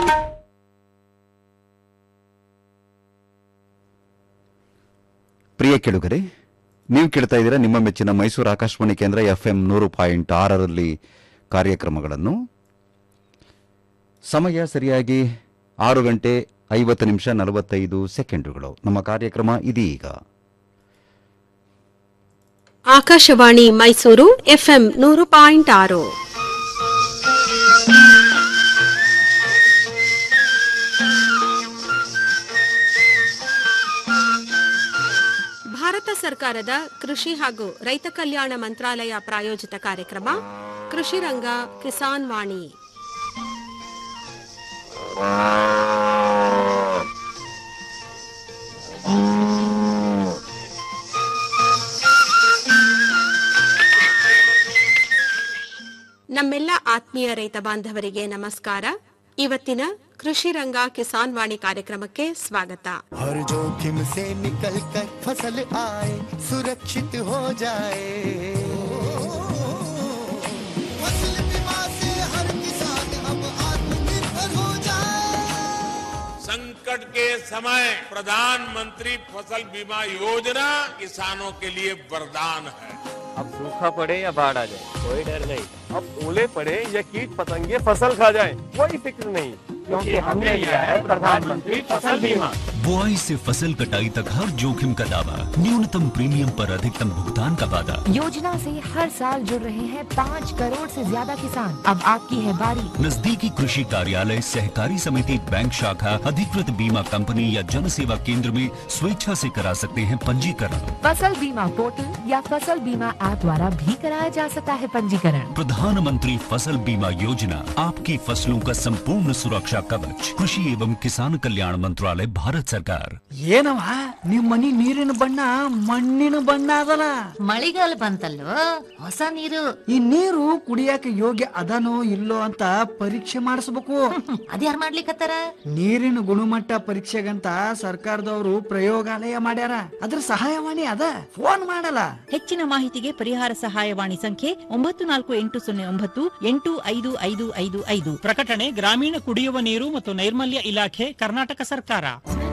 ಪ್ರಿಯ ಕೆಳುಗರೆ ನೀವು ಕೇಳ್ತಾ ಇದ್ದೀರಾ ನಿಮ್ಮ ಮೆಚ್ಚಿನ ಮೈಸೂರು ಆಕಾಶವಾಣಿ ಕೇಂದ್ರ ಎಫ್ ಎಂ ನೂರು ಪಾಯಿಂಟ್ ಆರರಲ್ಲಿ ಕಾರ್ಯಕ್ರಮಗಳನ್ನು ಸಮಯ ಸರಿಯಾಗಿ ಆರು ಗಂಟೆ ಐವತ್ತು ನಿಮಿಷ ನಲವತ್ತೈದು ಸೆಕೆಂಡುಗಳು ನಮ್ಮ ಕಾರ್ಯಕ್ರಮ ಇದೀಗ ಆಕಾಶವಾಣಿ ಮೈಸೂರು ಎಫ್ಎಂ ನೂರು ಪಾಯಿಂಟ್ ಆರು ಭಾರತ ಸರ್ಕಾರದ ಕೃಷಿ ಹಾಗೂ ರೈತ ಕಲ್ಯಾಣ ಮಂತ್ರಾಲಯ ಪ್ರಾಯೋಜಿತ ಕಾರ್ಯಕ್ರಮ ಕೃಷಿ ರಂಗ ಕಿಸಾನ್ ವಾಣಿ ನಮ್ಮೆಲ್ಲ ಆತ್ಮೀಯ ರೈತ ಬಾಂಧವರಿಗೆ ನಮಸ್ಕಾರ ಇವತ್ತಿನ ಕೃಷಿ ರಂಗ ಕಿಸಾನ್ ವಾಣಿ ಕಾರ್ಯಕ್ರಮಕ್ಕೆ ಸ್ವಾಗತ हर जोखिम से निकल कर फसल आए सुरक्षित हो जाए फसल बीमा से हर किसान अब आत्मनिर्भर हो जाए संकट के समय प्रधानमंत्री फसल बीमा योजना किसानों के लिए वरदान है अब सूखा पड़े या बाढ़ आ जाए कोई डर नहीं अब ओले पड़े या कीट पतंगे फसल खा जाए कोई फिक्र नहीं क्योंकि हमने लिया है प्रधानमंत्री फसल बीमा बुआई से फसल कटाई तक हर जोखिम का दावा न्यूनतम प्रीमियम पर अधिकतम भुगतान का वादा योजना से हर साल जुड़ रहे हैं पाँच करोड़ से ज्यादा किसान अब आपकी है बारी नजदीकी कृषि कार्यालय सहकारी समिति बैंक शाखा अधिकृत बीमा कंपनी या जन सेवा केंद्र में स्वेच्छा से करा सकते हैं पंजीकरण फसल बीमा पोर्टल या फसल बीमा ऐप द्वारा भी कराया जा सकता है पंजीकरण प्रधानमंत्री फसल बीमा योजना आपकी फसलों का संपूर्ण सुरक्षा कवच कृषि एवं किसान कल्याण मंत्रालय भारत सरकार ಏನವ ನಿಮ್ ಮನಿ ನೀರಿನ ಬಣ್ಣ ಮಣ್ಣಿನ ಬಣ್ಣ ಅದಲ್ಲ ಮಳಿಗಾಲ ಬಂತಲ್ಲೋ ಹೊಸ ನೀರು ಈ ನೀರು ಕುಡಿಯಾಕ ಯೋಗ್ಯ ಅದನೋ ಇಲ್ಲೋ ಅಂತ ಪರೀಕ್ಷೆ ಮಾಡಿಸ್ಬೇಕು ಅದ್ಯಾರ್ ಮಾಡ್ಲಿಕತ್ತಾರ ನೀರಿನ ಗುಣಮಟ್ಟ ಪರೀಕ್ಷೆಗಂತ ಸರ್ಕಾರದವರು ಪ್ರಯೋಗಾಲಯ ಮಾಡ್ಯಾರ ಅದ್ರ ಸಹಾಯವಾಣಿ ಅದ ಫೋನ್ ಮಾಡಲ್ಲ ಹೆಚ್ಚಿನ ಮಾಹಿತಿಗೆ ಪರಿಹಾರ ಸಹಾಯವಾಣಿ ಸಂಖ್ಯೆ ಒಂಬತ್ತು ನಾಲ್ಕು ಎಂಟು ಸೊನ್ನೆ ಒಂಬತ್ತು ಎಂಟು ಐದು ಐದು ಐದು ಐದು ಪ್ರಕಟಣೆ ಗ್ರಾಮೀಣ ಕುಡಿಯುವ ನೀರು ಮತ್ತು ನೈರ್ಮಲ್ಯ ಇಲಾಖೆ ಕರ್ನಾಟಕ ಸರ್ಕಾರ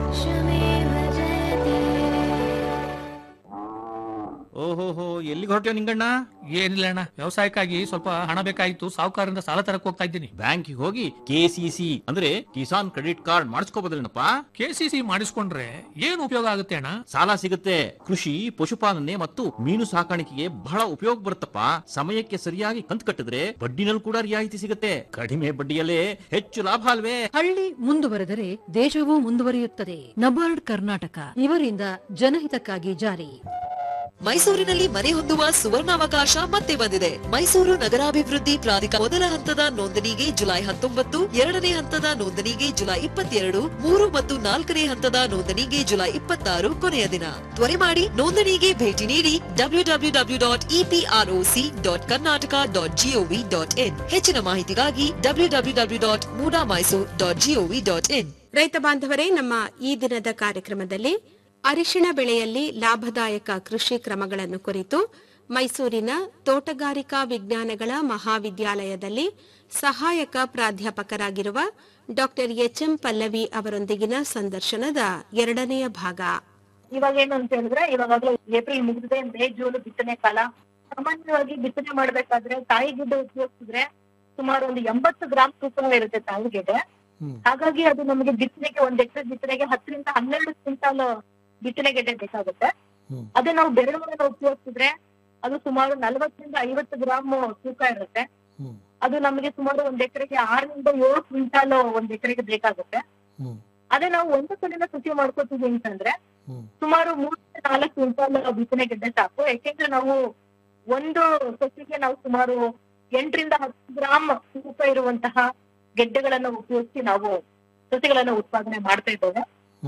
ಓಹೋಹೋ ಎಲ್ಲಿಗೆ ಹೊರಟ್ಯೋ ನಿಂಗಣ್ಣ ಏನಿಲ್ಲ ಅಣ್ಣ ವ್ಯವಸಾಯಕ್ಕಾಗಿ ಸ್ವಲ್ಪ ಹಣ ಬೇಕಾಗಿತ್ತು ಸಾಹುಕಾರರಿಂದ ಸಾಲ ತರಕ್ ಹೋಗ್ತಾ ಇದ್ದೀನಿ ಬ್ಯಾಂಕಿಗೆ ಹೋಗಿ ಕೆಸಿಸಿ ಅಂದ್ರೆ ಕಿಸಾನ್ ಕ್ರೆಡಿಟ್ ಕಾರ್ಡ್ ಮಾಡಿಸ್ಕೋಬೋದಲ್ಲೇನಪ್ಪ ಕೆಸಿಸಿ ಮಾಡಿಸ್ಕೊಂಡ್ರೆ ಏನ್ ಉಪಯೋಗ ಆಗುತ್ತೆ ಅಣ್ಣ ಸಾಲ ಸಿಗುತ್ತೆ ಕೃಷಿ ಪಶುಪಾಲನೆ ಮತ್ತು ಮೀನು ಸಾಕಾಣಿಕೆಗೆ ಬಹಳ ಉಪಯೋಗ ಬರುತ್ತಪ್ಪ ಸಮಯಕ್ಕೆ ಸರಿಯಾಗಿ ಕಂತು ಕಟ್ಟಿದ್ರೆ ಬಡ್ಡಿನಲ್ಲಿ ಕೂಡ ರಿಯಾಯಿತಿ ಸಿಗುತ್ತೆ ಕಡಿಮೆ ಬಡ್ಡಿಯಲ್ಲೇ ಹೆಚ್ಚು ಲಾಭ ಅಲ್ವೇ ಹಳ್ಳಿ ಮುಂದುವರೆದರೆ ದೇಶವೂ ಮುಂದುವರಿಯುತ್ತದೆ ನಬಾರ್ಡ್ ಕರ್ನಾಟಕ ಇವರಿಂದ ಜನಹಿತಕ್ಕಾಗಿ ಜಾರಿ ಮೈಸೂರಿನಲ್ಲಿ ಮನೆ ಹೊಂದುವ ಸುವರ್ಣಾವಕಾಶ ಮತ್ತೆ ಬಂದಿದೆ ಮೈಸೂರು ನಗರಾಭಿವೃದ್ಧಿ ಪ್ರಾಧಿಕಾರ ಮೊದಲ ಹಂತದ ನೋಂದಣಿಗೆ ಜುಲೈ ಹತ್ತೊಂಬತ್ತು ಎರಡನೇ ಹಂತದ ನೋಂದಣಿಗೆ ಜುಲೈ ಇಪ್ಪತ್ತೆರಡು ಮೂರು ಮತ್ತು ನಾಲ್ಕನೇ ಹಂತದ ನೋಂದಣಿಗೆ ಜುಲೈ ಇಪ್ಪತ್ತಾರು ಕೊನೆಯ ದಿನ ತ್ವರೆ ಮಾಡಿ ನೋಂದಣಿಗೆ ಭೇಟಿ ನೀಡಿ W W W dot EPROC dot Karnataka dot GOV dot IN ಹೆಚ್ಚಿನ ಮಾಹಿತಿಗಾಗಿ W W W dot MUDA Mysuru dot GOV dot IN ರೈತ ಬಾಂಧವರೇ ನಮ್ಮ ಈ ದಿನದ ಕಾರ್ಯಕ್ರಮದಲ್ಲಿ ಅರಿಶಿಣ ಬೆಳೆಯಲ್ಲಿ ಲಾಭದಾಯಕ ಕೃಷಿ ಕ್ರಮಗಳನ್ನು ಕುರಿತು ಮೈಸೂರಿನ ತೋಟಗಾರಿಕಾ ವಿಜ್ಞಾನಗಳ ಮಹಾವಿದ್ಯಾಲಯದಲ್ಲಿ ಸಹಾಯಕ ಪ್ರಾಧ್ಯಾಪಕರಾಗಿರುವ ಡಾಕ್ಟರ್ ಎಚ್ಎಂ ಪಲ್ಲವಿ ಅವರೊಂದಿಗಿನ ಸಂದರ್ಶನದ ಎರಡನೆಯ ಭಾಗ ಇವಾಗ ಏನು ಅಂತ ಹೇಳಿದ್ರೆ ಇವಾಗಲೇ ಏಪ್ರಿಲ್ ಮುಗಿದಿದೆ ಮೇ ಜೂನ್ ಬಿತ್ತನೆ ಕಾಲ ಸಾಮಾನ್ಯವಾಗಿ ಬಿತ್ತನೆ ಮಾಡ್ಬೇಕಾದ್ರೆ ತಾಯಿ ಗಿಡ್ಡೆ ಉಪಯೋಗಿಸಿದ್ರೆ ಸುಮಾರು ಒಂದು ಎಂಬತ್ತು ಗ್ರಾಮ್ ತೂಕ ಇರುತ್ತೆ ತಾಯಿ ಗಿಡ್ಡೆ ಹಾಗಾಗಿ ಅದು ನಮಗೆ ಬಿತ್ತನೆಗೆ ಒಂದ್ ಎಕರೆ ಬಿತ್ತನೆಗೆ ಹತ್ತರಿಂದ ಹನ್ನೆರಡು ಕ್ವಿಂಟಾಲ್ ಬಿತ್ತನೆ ಗೆಡ್ಡೆ ಬೇಕಾಗುತ್ತೆ ಅದೇ ನಾವು ಬೆರಳುಗಳನ್ನ ಉಪಯೋಗಿಸಿದ್ರೆ ಅದು ಸುಮಾರು ನಲವತ್ತರಿಂದ ಐವತ್ತು ಗ್ರಾಮ್ ತೂಕ ಇರುತ್ತೆ ಅದು ನಮಗೆ ಸುಮಾರು ಒಂದ್ ಎಕರೆಗೆ ಆರರಿಂದ ಏಳು ಕ್ವಿಂಟಾಲ್ ಒಂದ್ ಎಕರೆಗೆ ಬೇಕಾಗುತ್ತೆ ಅದೇ ನಾವು ಒಂದು ಕಡೆನ ಕೃಷಿ ಮಾಡ್ಕೋತೀವಿ ಅಂತಂದ್ರೆ ಸುಮಾರು ಮೂರರಿಂದ ನಾಲ್ಕು ಕ್ವಿಂಟಾಲ್ ಬಿತ್ತನೆ ಗೆಡ್ಡೆ ಸಾಕು ಯಾಕೆಂದ್ರೆ ನಾವು ಒಂದು ಸಸಿಗೆ ನಾವು ಸುಮಾರು ಎಂಟರಿಂದ ಹತ್ತು ಗ್ರಾಮ್ ತೂಕ ಇರುವಂತಹ ಗೆಡ್ಡೆಗಳನ್ನ ಉಪಯೋಗಿಸಿ ನಾವು ಸಸಿಗಳನ್ನ ಉತ್ಪಾದನೆ ಮಾಡ್ತಾ ಇದ್ದೇವೆ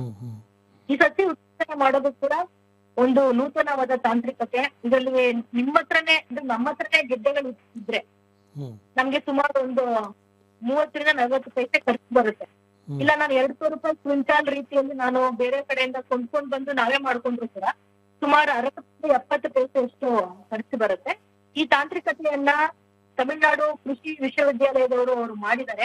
ಈ ಸಸಿ ಉತ್ಪಾದನೆ ಮಾಡೋದು ಕೂಡ ಒಂದು ನೂತನವಾದ ತಾಂತ್ರಿಕತೆ ಇದರಲ್ಲಿ ನಿಮ್ಮ ಹತ್ರನೇ ಅಂದ್ರೆ ನಮ್ಮ ಹತ್ರನೇ ಗೆಡ್ಡೆಗಳು ಇದ್ರೆ ನಮ್ಗೆ ಸುಮಾರು ಒಂದು ಮೂವತ್ತರಿಂದ ನಲವತ್ತು ಪೈಸೆ ಖರ್ಚು ಬರುತ್ತೆ ಇಲ್ಲ ನಾನು ಎರಡ್ ಸಾವಿರ ರೂಪಾಯಿ ಕ್ವಿಂಟಾಲ್ ರೀತಿಯಲ್ಲಿ ನಾನು ಬೇರೆ ಕಡೆಯಿಂದ ಕೊಂಡ್ಕೊಂಡ್ ಬಂದು ನಾವೇ ಮಾಡ್ಕೊಂಡ್ರು ಕೂಡ ಸುಮಾರು ಅರವತ್ತು ಎಪ್ಪತ್ತು ಪೈಸೆ ಅಷ್ಟು ಖರ್ಚು ಬರುತ್ತೆ ಈ ತಾಂತ್ರಿಕತೆಯನ್ನ ತಮಿಳುನಾಡು ಕೃಷಿ ವಿಶ್ವವಿದ್ಯಾಲಯದವರು ಅವರು ಮಾಡಿದ್ದಾರೆ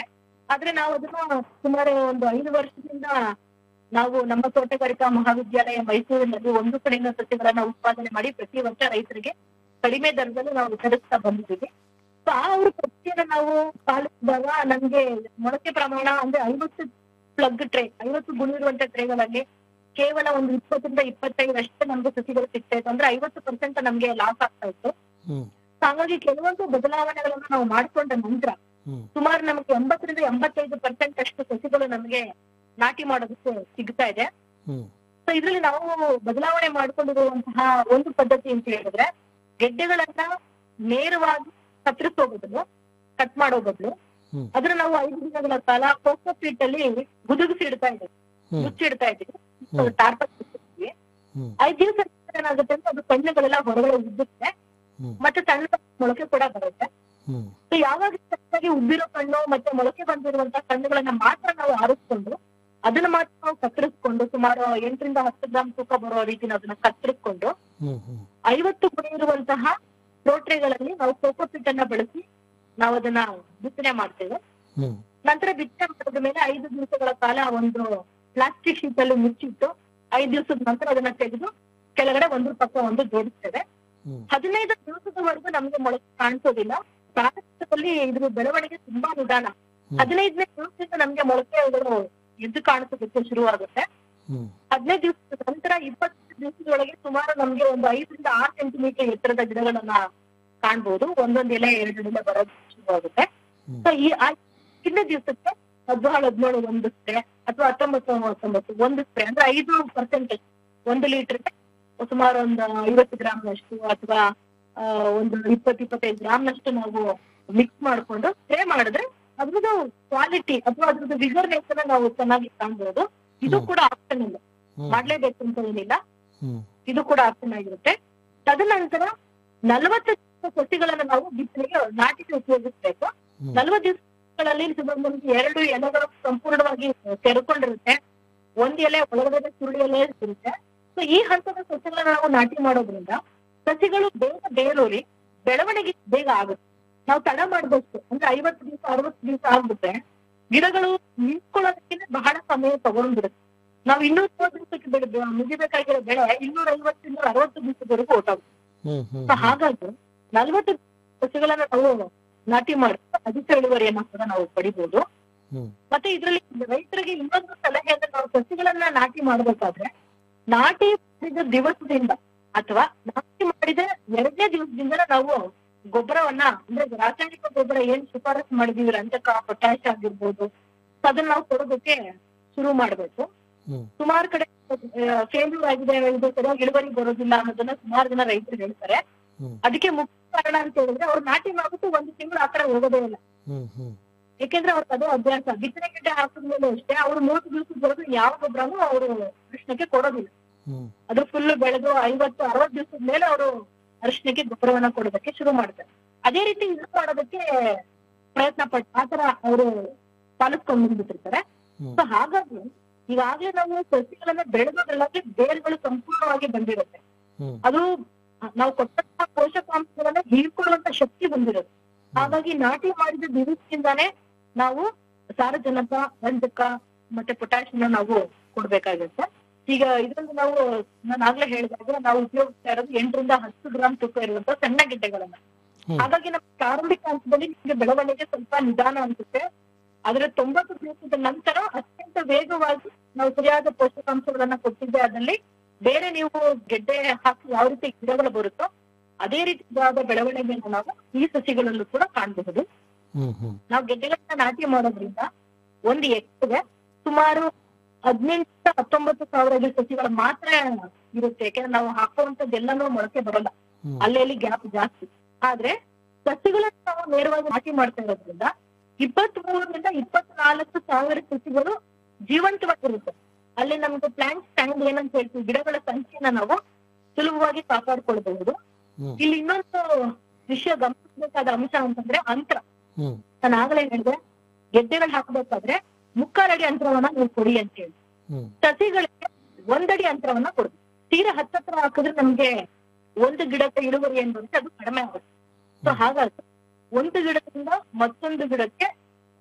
ಆದ್ರೆ ನಾವು ಅದನ್ನ ಸುಮಾರು ಒಂದು ಐದು ವರ್ಷದಿಂದ ನಾವು ನಮ್ಮ ತೋಟಗಾರಿಕಾ ಮಹಾವಿದ್ಯಾಲಯ ಮೈಸೂರಿನಲ್ಲಿ ಒಂದು ಕಡೆಯಿಂದ ಸಸ್ಯಗಳನ್ನ ಉತ್ಪಾದನೆ ಮಾಡಿ ಪ್ರತಿ ವರ್ಷ ರೈತರಿಗೆ ಕಡಿಮೆ ದರದಲ್ಲಿ ನಾವು ವಿತರಿಸ್ತಾ ಬಂದಿದ್ದೀವಿ ಸೊ ಆ ಅವ್ರ ಪ್ರತಿಯನ್ನ ನಾವು ಪಾಲಿಸಿದಾಗ ನಮ್ಗೆ ಮೊಳಕೆ ಪ್ರಮಾಣ ಅಂದ್ರೆ ಐವತ್ತು ಪ್ಲಗ್ ಟ್ರೇ ಐವತ್ತು ಗುಣ ಇರುವಂತ ಟ್ರೇಗಳಲ್ಲಿ ಕೇವಲ ಒಂದು ಇಪ್ಪತ್ತರಿಂದ ಇಪ್ಪತ್ತೈದು ಅಷ್ಟೇ ನಮ್ಗೆ ಸಸಿಗಳು ಸಿಗ್ತಾ ಇತ್ತು ಅಂದ್ರೆ ಐವತ್ತು ಪರ್ಸೆಂಟ್ ನಮ್ಗೆ ಲಾಸ್ ಆಗ್ತಾ ಇತ್ತು ಹ್ಮ್ So ಹಾಗಾಗಿ ಕೆಲವೊಂದು ಬದಲಾವಣೆಗಳನ್ನ ನಾವು ಮಾಡ್ಕೊಂಡ ನಂತರ ಹ್ಮ್ ಸುಮಾರು ನಮಗೆ ಎಂಬತ್ತರಿಂದ ಎಂಬತ್ತೈದು ಪರ್ಸೆಂಟ್ ಅಷ್ಟು ಸಸಿಗಳು ನಮಗೆ ನಾಟಿ ಮಾಡೋದಕ್ಕೆ ಸಿಗ್ತಾ ಇದೆ ಹ್ಮ್ ಸೊ ಇದ್ರಲ್ಲಿ ನಾವು ಬದಲಾವಣೆ ಮಾಡ್ಕೊಂಡಿರುವಂತಹ ಒಂದು ಪದ್ಧತಿ ಅಂತ ಹೇಳಿದ್ರೆ ಗೆಡ್ಡೆಗಳನ್ನ ನೇರವಾಗಿ ಕತ್ತರಿಸೋ ಬದಲು ಕಟ್ ಮಾಡೋ ಬದಲು ಹ್ಮ್. ಅದನ್ನ ನಾವು ಐದು ದಿನಗಳ ಕಾಲ ಕೋಕೋ ಪೀಟ್ ಅಲ್ಲಿ ಗುದುಗಿಸಿ ಇಡ್ತಾ ಇದ್ದೀವಿ ಹ್ಮ್. ಮುಚ್ಚಿಡ್ತಾ ಇದ್ದೀವಿ ಹ್ಮ್. ಟಾರ್ಪಲ್ ಮುಚ್ಚಿರ್ತೀವಿ. ಹ್ಮ್. ಐದು ದಿವಸ ಏನಾಗುತ್ತೆ ಅಂದ್ರೆ ಅದು ಕಣ್ಣುಗಳೆಲ್ಲ ಹೊರಗಡೆ ಉದ್ದುತ್ತೆ ಹ್ಮ್. ಮತ್ತೆ ಸಣ್ಣ ಮೊಳಕೆ ಕೂಡ ಬರುತ್ತೆ ಹ್ಮ್ ಸೊ ಯಾವಾಗ ಸರಿಯಾಗಿ ಉಬ್ಬಿರೋ ಕಣ್ಣು ಮತ್ತೆ ಮೊಳಕೆ ಬಂದಿರುವಂತ ಕಣ್ಣುಗಳನ್ನ ಮಾತ್ರ ನಾವು ಆರಿಸ್ಕೊಂಡು ಅದನ್ನ ಮಾತ್ರ ನಾವು ಕತ್ತರಿಸ್ಕೊಂಡು ಸುಮಾರು ಎಂಟರಿಂದ ಹತ್ತು ಗ್ರಾಮ್ ತೂಕ ಬರೋ ರೀತಿ ನಾವು ಅದನ್ನ ಕತ್ತರಿಸ್ಕೊಂಡು ಹ್ಮ್ ಹ್ಮ್ ಐವತ್ತು ಗುಣ ಇರುವಂತಹ ರೋಟ್ರೆಗಳಲ್ಲಿ ನಾವು ಕೋಕೋಪಿಟ್ ಅನ್ನ ಬಳಸಿ ನಾವು ಅದನ್ನ ಬಿತ್ತನೆ ಮಾಡ್ತೇವೆ ಹ್ಮ್ ನಂತರ ಬಿತ್ತನೆ ಮಾಡಿದ ಮೇಲೆ ಐದು ದಿವಸಗಳ ಕಾಲ ಒಂದು ಪ್ಲಾಸ್ಟಿಕ್ ಶೀಟ್ ಅಲ್ಲಿ ಮುಚ್ಚಿಟ್ಟು ಐದು ದಿವಸದ ನಂತರ ಅದನ್ನ ತೆಗೆದು ಕೆಳಗಡೆ ಒಂದು ಪಕ್ಕ ಒಂದು ಜೋಡಿಸ್ತೇವೆ ಹ್ಮ್. ಹದಿನೈದು ದಿವಸದವರೆಗೂ ನಮ್ಗೆ ಮೊಳಕೆ ಕಾಣಿಸೋದಿಲ್ಲ ಪ್ರಾರಂಭದಲ್ಲಿ ಇದ್ರ ಬೆಳವಣಿಗೆ ತುಂಬಾ ನಿಧಾನ ಹದಿನೈದನೇ ದಿವಸದಿಂದ ನಮ್ಗೆ ಮೊಳಕೆಗಳು ಎದ್ದು ಕಾಣಿಸೋದಕ್ಕೆ ಶುರುವಾಗುತ್ತೆ ಹ್ಮ್ ಹದಿನೈದು ದಿವಸದ ನಂತರ ಇಪ್ಪತ್ತು ದಿವಸದೊಳಗೆ ಸುಮಾರು ನಮ್ಗೆ ಒಂದು ಐದರಿಂದ ಆರು ಸೆಂಟಿಮೀಟರ್ ಎತ್ತರದ ಗಿಡಗಳನ್ನ ಕಾಣ್ಬೋದು ಒಂದೊಂದ್ ಎಲೆ ಎರಡು ಎಲೆ ಬರೋದು ಶುರುವಾಗುತ್ತೆ ಸೊ ಈ ಆ ಹಿಂದೆ ದಿವಸಕ್ಕೆ ಹದಿನೇಳು ಹದಿನೇಳು ಒಂದು ಸ್ಪ್ರೇ ಅಥವಾ ಹತ್ತೊಂಬತ್ತು ಹತ್ತೊಂಬತ್ತು ಒಂದು ಸ್ಪ್ರೇ ಅಂದ್ರೆ ಐದು ಪರ್ಸೆಂಟೇಜ್ ಒಂದು ಲೀಟರ್ಗೆ ಸುಮಾರು ಒಂದು ಐವತ್ತು ಗ್ರಾಮ್ನಷ್ಟು ಅಥವಾ ಆ, ಒಂದು ಇಪ್ಪತ್ತು ಇಪ್ಪತ್ತೈದು ಗ್ರಾಮ್ನಷ್ಟು ನಾವು ಮಿಕ್ಸ್ ಮಾಡ್ಕೊಂಡು ಸ್ಪ್ರೇ ಮಾಡಿದ್ರೆ ಅದ್ರದ್ದು ಕ್ವಾಲಿಟಿ ಅಥವಾ ಅದ್ರದ್ದು ವಿಗರ್ನೆಸ್ ಅನ್ನ ನಾವು ಚೆನ್ನಾಗಿ ಕಾಣ್ಬೋದು ಇದು ಕೂಡ ಆಪ್ಷನ್ ಇಲ್ಲ ಮಾಡ್ಲೇಬೇಕು ಅಂತ ಏನಿಲ್ಲ ಹ್ಮ್ ಇದು ಕೂಡ ಆಪ್ಷನ್ ಆಗಿರುತ್ತೆ ತದನಂತರ ನಲವತ್ತು ಸಸಿಗಳನ್ನ ನಾವು ಬಿತ್ತನೆಗೆ ನಾಟಿಗೆ ಉಪಯೋಗಿಸ್ಬೇಕು ನಲವತ್ತು ದಿವಸಗಳಲ್ಲಿ ಸುಮಾರು ನಮ್ಗೆ ಎರಡು ಎಲೆಗಳು ಸಂಪೂರ್ಣವಾಗಿ ತೆರೆಕೊಂಡಿರುತ್ತೆ ಒಂದ್ ಎಲೆ ಒಳಗಡೆ ಸುರುಳಿ ಎಲೆ ಇರುತ್ತೆ ಸೊ ಈ ಹಂತದ ಸಸ್ಯಗಳನ್ನ ನಾವು ನಾಟಿ ಮಾಡೋದ್ರಿಂದ ಸಸಿಗಳು ಬೇಗ ಬೇರೂರಿ ಬೆಳವಣಿಗೆ ಬೇಗ ಆಗುತ್ತೆ ನಾವು ತಡ ಮಾಡ್ಬೇಕು ಅಂದ್ರೆ ಐವತ್ತು ದಿವಸ ಅರವತ್ತು ದಿವಸ ಆಗ್ಬಿಟ್ರೆ ಗಿಡಗಳು ನಿಂತ್ಕೊಳ್ಳೋದಕ್ಕಿಂತ ಬಹಳ ಸಮಯ ತಗೊಂಡ್ಬಿಡುತ್ತೆ ನಾವು ಇನ್ನೂರ ಮೂವತ್ತು ದಿವಸಕ್ಕೆ ಬೆಳೆ ಮುಗಿಬೇಕಾಗಿರೋ ಬೆಳೆ ಇನ್ನೂರ ಐವತ್ತು ಇನ್ನೂರ ಅರವತ್ತು ದಿವಸದವರೆಗೂ ಹೊರಟೋಗುತ್ತೆ ಹ್ಮ್ ಹ್ಮ್ ಸೊ ಹಾಗಾಗಿ ನಲ್ವತ್ತು ಸಸಿಗಳನ್ನ ನಾವು ನಾಟಿ ಮಾಡಿ ಅಧಿಕ ಇಳುವರಿಯನ್ನ ಕೂಡ ನಾವು ಪಡಿಬಹುದು ಹ್ಮ್ ಮತ್ತೆ ಇದರಲ್ಲಿ ರೈತರಿಗೆ ಇನ್ನೊಂದು ಸಲಹೆ ಅಂದ್ರೆ ನಾವು ಸಸಿಗಳನ್ನ ನಾಟಿ ಮಾಡ್ಬೇಕಾದ್ರೆ ನಾಟಿ ಮಾಡಿದ ದಿವಸದಿಂದ ಅಥವಾ ನಾಟಿ ಮಾಡಿದ ಎರಡನೇ ದಿವಸದಿಂದ ನಾವು ಗೊಬ್ಬರವನ್ನ ಅಂದ್ರೆ ರಾಸಾಯನಿಕ ಗೊಬ್ಬರ ಏನ್ ಶಿಫಾರಸ್ ಮಾಡಿದೀವಿ ರಂಜಕ ಪೊಟ್ಯಾಶ್ ಆಗಿರ್ಬೋದು ಸೊ ಅದನ್ನ ನಾವು ಕೊಡೋದಕ್ಕೆ ಶುರು ಮಾಡ್ಬೇಕು ಹ್ಮ್ ಸುಮಾರು ಕಡೆ ಫೇಲ್ಯೂರ್ ಆಗಿದೆ ಇದು ಸರಿಯಾಗಿ ಇಳುವರಿ ಬರೋದಿಲ್ಲ ಅನ್ನೋದನ್ನ ಸುಮಾರು ಜನ ರೈತರು ಹೇಳ್ತಾರೆ ಹ್ಮ್. ಅದಕ್ಕೆ ಮುಖ್ಯ ಕಾರಣ ಅಂತ ಹೇಳಿದ್ರೆ ಅವ್ರು ನಾಟಿ ಮಾಡ್ಬಿಟ್ಟು ಒಂದು ತಿಂಗಳು ಆ ಕಡೆ ಹೋಗೋದೇ ಇಲ್ಲ ಹ್ಮ್ ಹ್ಮ್ ಯಾಕೆಂದ್ರೆ ಅವ್ರಿಗೆ ಅದೇ ಅಭ್ಯಾಸ ಬಿತ್ತನೆ ಗಿಡ ಹಾಕಿದ್ಮೇಲೆ ಅಷ್ಟೇ ಅವ್ರು ಮೂರು ದಿವಸದವರೆಗೂ ಯಾವ ಗೊಬ್ಬರನು ಅವರು ಕೃಷ್ಣಕ್ಕೆ ಕೊಡೋದಿಲ್ಲ ಹ್ಮ್ ಅದು ಫುಲ್ ಬೆಳೆದು ಐವತ್ತು ಅರವತ್ತು ದಿವಸದ ಮೇಲೆ ಅವರು ಅರಿಶಿನಕ್ಕೆ ಗೊಬ್ಬರವನ್ನ ಕೊಡೋದಕ್ಕೆ ಶುರು ಮಾಡ್ತಾರೆ ಅದೇ ರೀತಿ ಇದು ಮಾಡೋದಕ್ಕೆ ಪ್ರಯತ್ನ ಪಟ್ಟು ಆತರ ಅವರು ಪಾಲಿಸ್ಕೊಂಡು ಬಂದ್ಬಿಟ್ಟಿರ್ತಾರೆ ಸೊ ಹಾಗಾಗಿ ಈಗಾಗ್ಲೇ ನಾವು ಸಸಿಗಳನ್ನ ಬೆಳೆದೋದ್ರಲ್ಲಾಗಿ ಬೇರುಗಳು ಸಂಪೂರ್ಣವಾಗಿ ಬಂದಿರುತ್ತೆ ಹ್ಮ್ ಅದು ನಾವು ಕೊಟ್ಟಂತಹ ಪೋಷಕಾಂಶಗಳನ್ನ ಹೀರ್ಕೊಳ್ಳುವಂತ ಶಕ್ತಿ ಬಂದಿರುತ್ತೆ ಹಾಗಾಗಿ ನಾಟಿ ಮಾಡಿದ ದಿವಸದಿಂದಾನೇ ನಾವು ಸಾರಜನಕ ರಂಜಕ ಮತ್ತೆ ಪೊಟ್ಯಾಷಿಯಂ ನಾವು ಕೊಡ್ಬೇಕಾಗುತ್ತೆ ಈಗ ಇದರಲ್ಲಿ ನಾವು ನಾನು ಆಗ್ಲೇ ಹೇಳಿದಾಗ ನಾವು ಉಪಯೋಗಿಸ್ತಾ ಇರೋದು ಎಂಟರಿಂದ ಹತ್ತು ಗ್ರಾಮ್ ತೂಕ ಇರುವಂತ ಸಣ್ಣ ಗಿಡ್ಡೆಗಳನ್ನ ಹಾಗಾಗಿ ನಮ್ಮ ಪ್ರಾರಂಭಿಕ ಹಂತದಲ್ಲಿ ನಿಮ್ಗೆ ಬೆಳವಣಿಗೆ ಸ್ವಲ್ಪ ನಿಧಾನ ಅನ್ಸುತ್ತೆ ಆದ್ರೆ ತೊಂಬತ್ತು ದಿವಸದ ನಂತರ ಅತ್ಯಂತ ವೇಗವಾಗಿ ನಾವು ಸರಿಯಾದ ಪೋಷಕಾಂಶಗಳನ್ನ ಕೊಟ್ಟಿದ್ದೆ ಅದಲ್ಲಿ ಬೇರೆ ನೀವು ಗೆಡ್ಡೆ ಹಾಕಿ ಯಾವ ರೀತಿ ಗಿಡಗಳು ಬರುತ್ತೋ ಅದೇ ರೀತಿಯಾದ ಬೆಳವಣಿಗೆಯನ್ನು ನಾವು ಈ ಸಸಿಗಳಲ್ಲೂ ಕೂಡ ಕಾಣಬಹುದು ಹ್ಮ್ ಹ್ಮ್ ನಾವು ಗೆಡ್ಡೆಗಳನ್ನ ನಾಟಿ ಮಾಡೋದ್ರಿಂದ ಒಂದು ಎಕರೆಗೆ ಸುಮಾರು ಹದಿನೆಂಟು ಹತ್ತೊಂಬತ್ತು ಸಾವಿರ ಗಿಡ ಸಸಿಗಳು ಮಾತ್ರ ಇರುತ್ತೆ ಯಾಕಂದ್ರೆ ನಾವು ಹಾಕುವಂತದ್ದೆಲ್ಲನೂ ಮೊಳಕೆ ಬರಲ್ಲ ಹ್ಮ್. ಅಲ್ಲಿ ಅಲ್ಲಿ ಗ್ಯಾಪ್ ಜಾಸ್ತಿ ಆದ್ರೆ ಸಸಿಗಳನ್ನ ನಾವು ನೇರವಾಗಿ ನಾಟಿ ಮಾಡ್ತಾ ಇರೋದ್ರಿಂದ ಇಪ್ಪತ್ತ್ ಮೂರರಿಂದ ಇಪ್ಪತ್ನಾಲ್ಕು ಸಾವಿರ ಸಸಿಗಳು ಜೀವಂತವಾಗಿರುತ್ತೆ ಅಲ್ಲಿ ನಮ್ಗೆ ಪ್ಲಾಂಟ್ ಸ್ಟ್ಯಾಂಡ್ ಏನಂತ ಹೇಳ್ತೀವಿ ಗಿಡಗಳ ಸಂಖ್ಯೆನ ನಾವು ಸುಲಭವಾಗಿ ಕಾಪಾಡ್ಕೊಳ್ಬಹುದು ಹ್ಮ್. ಇಲ್ಲಿ ಇನ್ನೊಂದು ವಿಷಯ ಗಮನಿಸಬೇಕಾದ ಅಂಶ ಅಂತಂದ್ರೆ ಅಂತರ ಹ್ಮ್ ನಾನು ಆಗಲೇ ಹೇಳಿದೆ ಗೆಡ್ಡೆಗಳು ಹಾಕಬೇಕಾದ್ರೆ ಮುಕ್ಕಾಲಡಿ ಅಂತರವನ್ನ ನೀವು ಕೊಡಿ ಅಂತ ಹೇಳಿ ಹ್ಮ್ ಸಸಿಗಳಿಗೆ ಒಂದಡಿ ಅಂತರವನ್ನ ಕೊಡ್ಬೇಕು ತೀರಾ ಹತ್ತತ್ರ ಹಾಕಿದ್ರೆ ನಮ್ಗೆ ಒಂದು ಗಿಡಕ್ಕೆ ಇಳುವರಿ ಏನ್ ಬರುತ್ತೆ ಅದು ಕಡಿಮೆ ಆಗುತ್ತೆ ಸೊ ಹಾಗಾಗಿ ಒಂದು ಗಿಡದಿಂದ ಮತ್ತೊಂದು ಗಿಡಕ್ಕೆ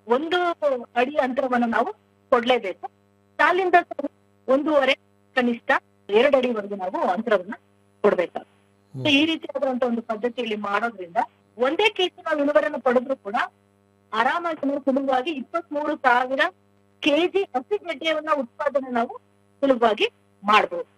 ಒಂದು ಅಡಿ ಅಂತರವನ್ನು ನಾವು ಕೊಡ್ಲೇಬೇಕು ಸಾಲಿಂದ ಸಾಲು ಒಂದೂವರೆ ಕನಿಷ್ಠ ಎರಡು ಅಡಿವರೆಗೂ ನಾವು ಅಂತರವನ್ನ ಕೊಡ್ಬೇಕಾಗುತ್ತೆ So, ಈ ರೀತಿಯಾದಂತ ಒಂದು ಪದ್ಧತಿಯಲ್ಲಿ ಮಾಡೋದ್ರಿಂದ ಒಂದೇ ಕೆಜಿ ನಾವು ಇಳುವರಿಯನ್ನು ಪಡೆದ್ರು ಕೂಡ ಆರಾಮಾಗಿ ನಾವು ಸುಲಭವಾಗಿ ಇಪ್ಪತ್ತ್ ಮೂರು ಸಾವಿರ ಕೆಜಿ ಹಸಿ ಗೆಡ್ಡೆಯನ್ನ ಉತ್ಪಾದನೆ ನಾವು ಸುಲಭವಾಗಿ ಮಾಡಬಹುದು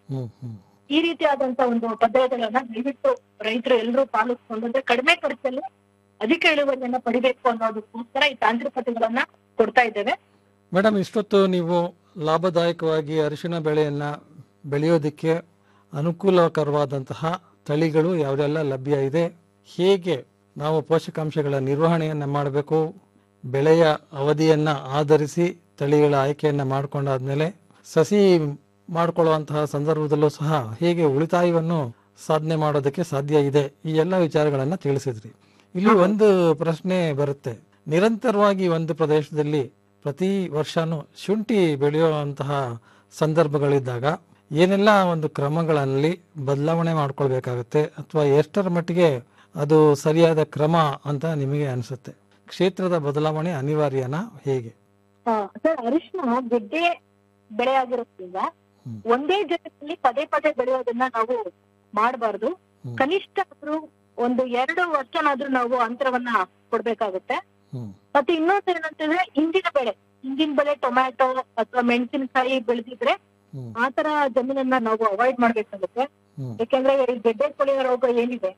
ಈ ರೀತಿಯಾದಂತ ಒಂದು ಪದ್ಧತಿಗಳನ್ನ ದಯವಿಟ್ಟು ರೈತರು ಎಲ್ಲರೂ ಪಾಲಿಸ್ಕೊಂಡು ಅಂದ್ರೆ ಕಡಿಮೆ ಖರ್ಚಲ್ಲಿ ಅಧಿಕ ಇಳುವರಿಯನ್ನ ಪಡಿಬೇಕು ಅನ್ನೋದಕ್ಕೋಸ್ಕರ ಈ ತಾಂತ್ರಿಕತೆಗಳನ್ನ ಕೊಡ್ತಾ ಇದ್ದೇವೆ ಮೇಡಮ್ ಇಷ್ಟೊತ್ತು ನೀವು ಲಾಭದಾಯಕವಾಗಿ ಅರಿಶಿಣ ಬೆಳೆಯನ್ನ ಬೆಳೆಯೋದಕ್ಕೆ ಅನುಕೂಲಕರವಾದಂತಹ ತಳಿಗಳು ಯಾವುದೆಲ್ಲ ಲಭ್ಯ ಇದೆ ಹೇಗೆ ನಾವು ಪೋಷಕಾಂಶಗಳ ನಿರ್ವಹಣೆಯನ್ನ ಮಾಡಬೇಕು ಬೆಳೆಯ ಅವಧಿಯನ್ನ ಆಧರಿಸಿ ತಳಿಗಳ ಆಯ್ಕೆಯನ್ನ ಮಾಡಿಕೊಂಡಾದ್ಮೇಲೆ ಸಸಿ ಮಾಡಿಕೊಳ್ಳುವಂತಹ ಸಂದರ್ಭದಲ್ಲೂ ಸಹ ಹೇಗೆ ಉಳಿತಾಯವನ್ನು ಸಾಧನೆ ಮಾಡೋದಕ್ಕೆ ಸಾಧ್ಯ ಇದೆ ಈ ಎಲ್ಲ ವಿಚಾರಗಳನ್ನ ತಿಳಿಸಿದ್ರಿ ಇಲ್ಲಿ ಒಂದು ಪ್ರಶ್ನೆ ಬರುತ್ತೆ ನಿರಂತರವಾಗಿ ಒಂದು ಪ್ರದೇಶದಲ್ಲಿ ಪ್ರತಿ ವರ್ಷನೂ ಶುಂಠಿ ಬೆಳೆಯುವಂತಹ ಸಂದರ್ಭಗಳಿದ್ದಾಗ ಏನೆಲ್ಲ ಒಂದು ಕ್ರಮಗಳಲ್ಲಿ ಬದಲಾವಣೆ ಮಾಡ್ಕೊಳ್ಬೇಕಾಗತ್ತೆ ಅಥವಾ ಎಷ್ಟರ ಮಟ್ಟಿಗೆ ಅದು ಸರಿಯಾದ ಕ್ರಮ ಅಂತ ನಿಮಗೆ ಅನಿಸುತ್ತೆ ಕ್ಷೇತ್ರದ ಬದಲಾವಣೆ ಅನಿವಾರ್ಯನಾ ಹೇಗೆ ಆ, ಸರ್ ಅರಿಶಿನ ಗೆಡ್ಡೆ ಬೆಳೆ ಆಗಿರೋದ್ರಿಂದ ಒಂದೇ ಜಾಗದಲ್ಲಿ ಪದೇ ಪದೇ ಬೆಳೆಯೋದನ್ನ ನಾವು ಮಾಡಬಾರ್ದು ಕನಿಷ್ಠ ಆದ್ರೂ ಒಂದು ಎರಡು ವರ್ಷನಾದ್ರೂ ನಾವು ಅಂತರವನ್ನ ಕೊಡ್ಬೇಕಾಗುತ್ತೆ ಮತ್ತೆ ಇನ್ನೊಂದು ಏನಂತಂದ್ರೆ ಹಿಂದಿನ ಬೆಳೆ ಹಿಂದಿನ ಬೆಳೆ ಟೊಮ್ಯಾಟೊ ಅಥವಾ ಮೆಣಸಿನಕಾಯಿ ಬೆಳೆದಿದ್ರೆ ಆತರ ಜಮೀನನ್ನ ನಾವು ಅವಾಯ್ಡ್ ಮಾಡ್ಬೇಕಾಗುತ್ತೆ ಯಾಕೆಂದ್ರೆ ಈ ಗೆಡ್ಡೆ ಕೊಳೆಯ ರೋಗ ಏನಿದೆ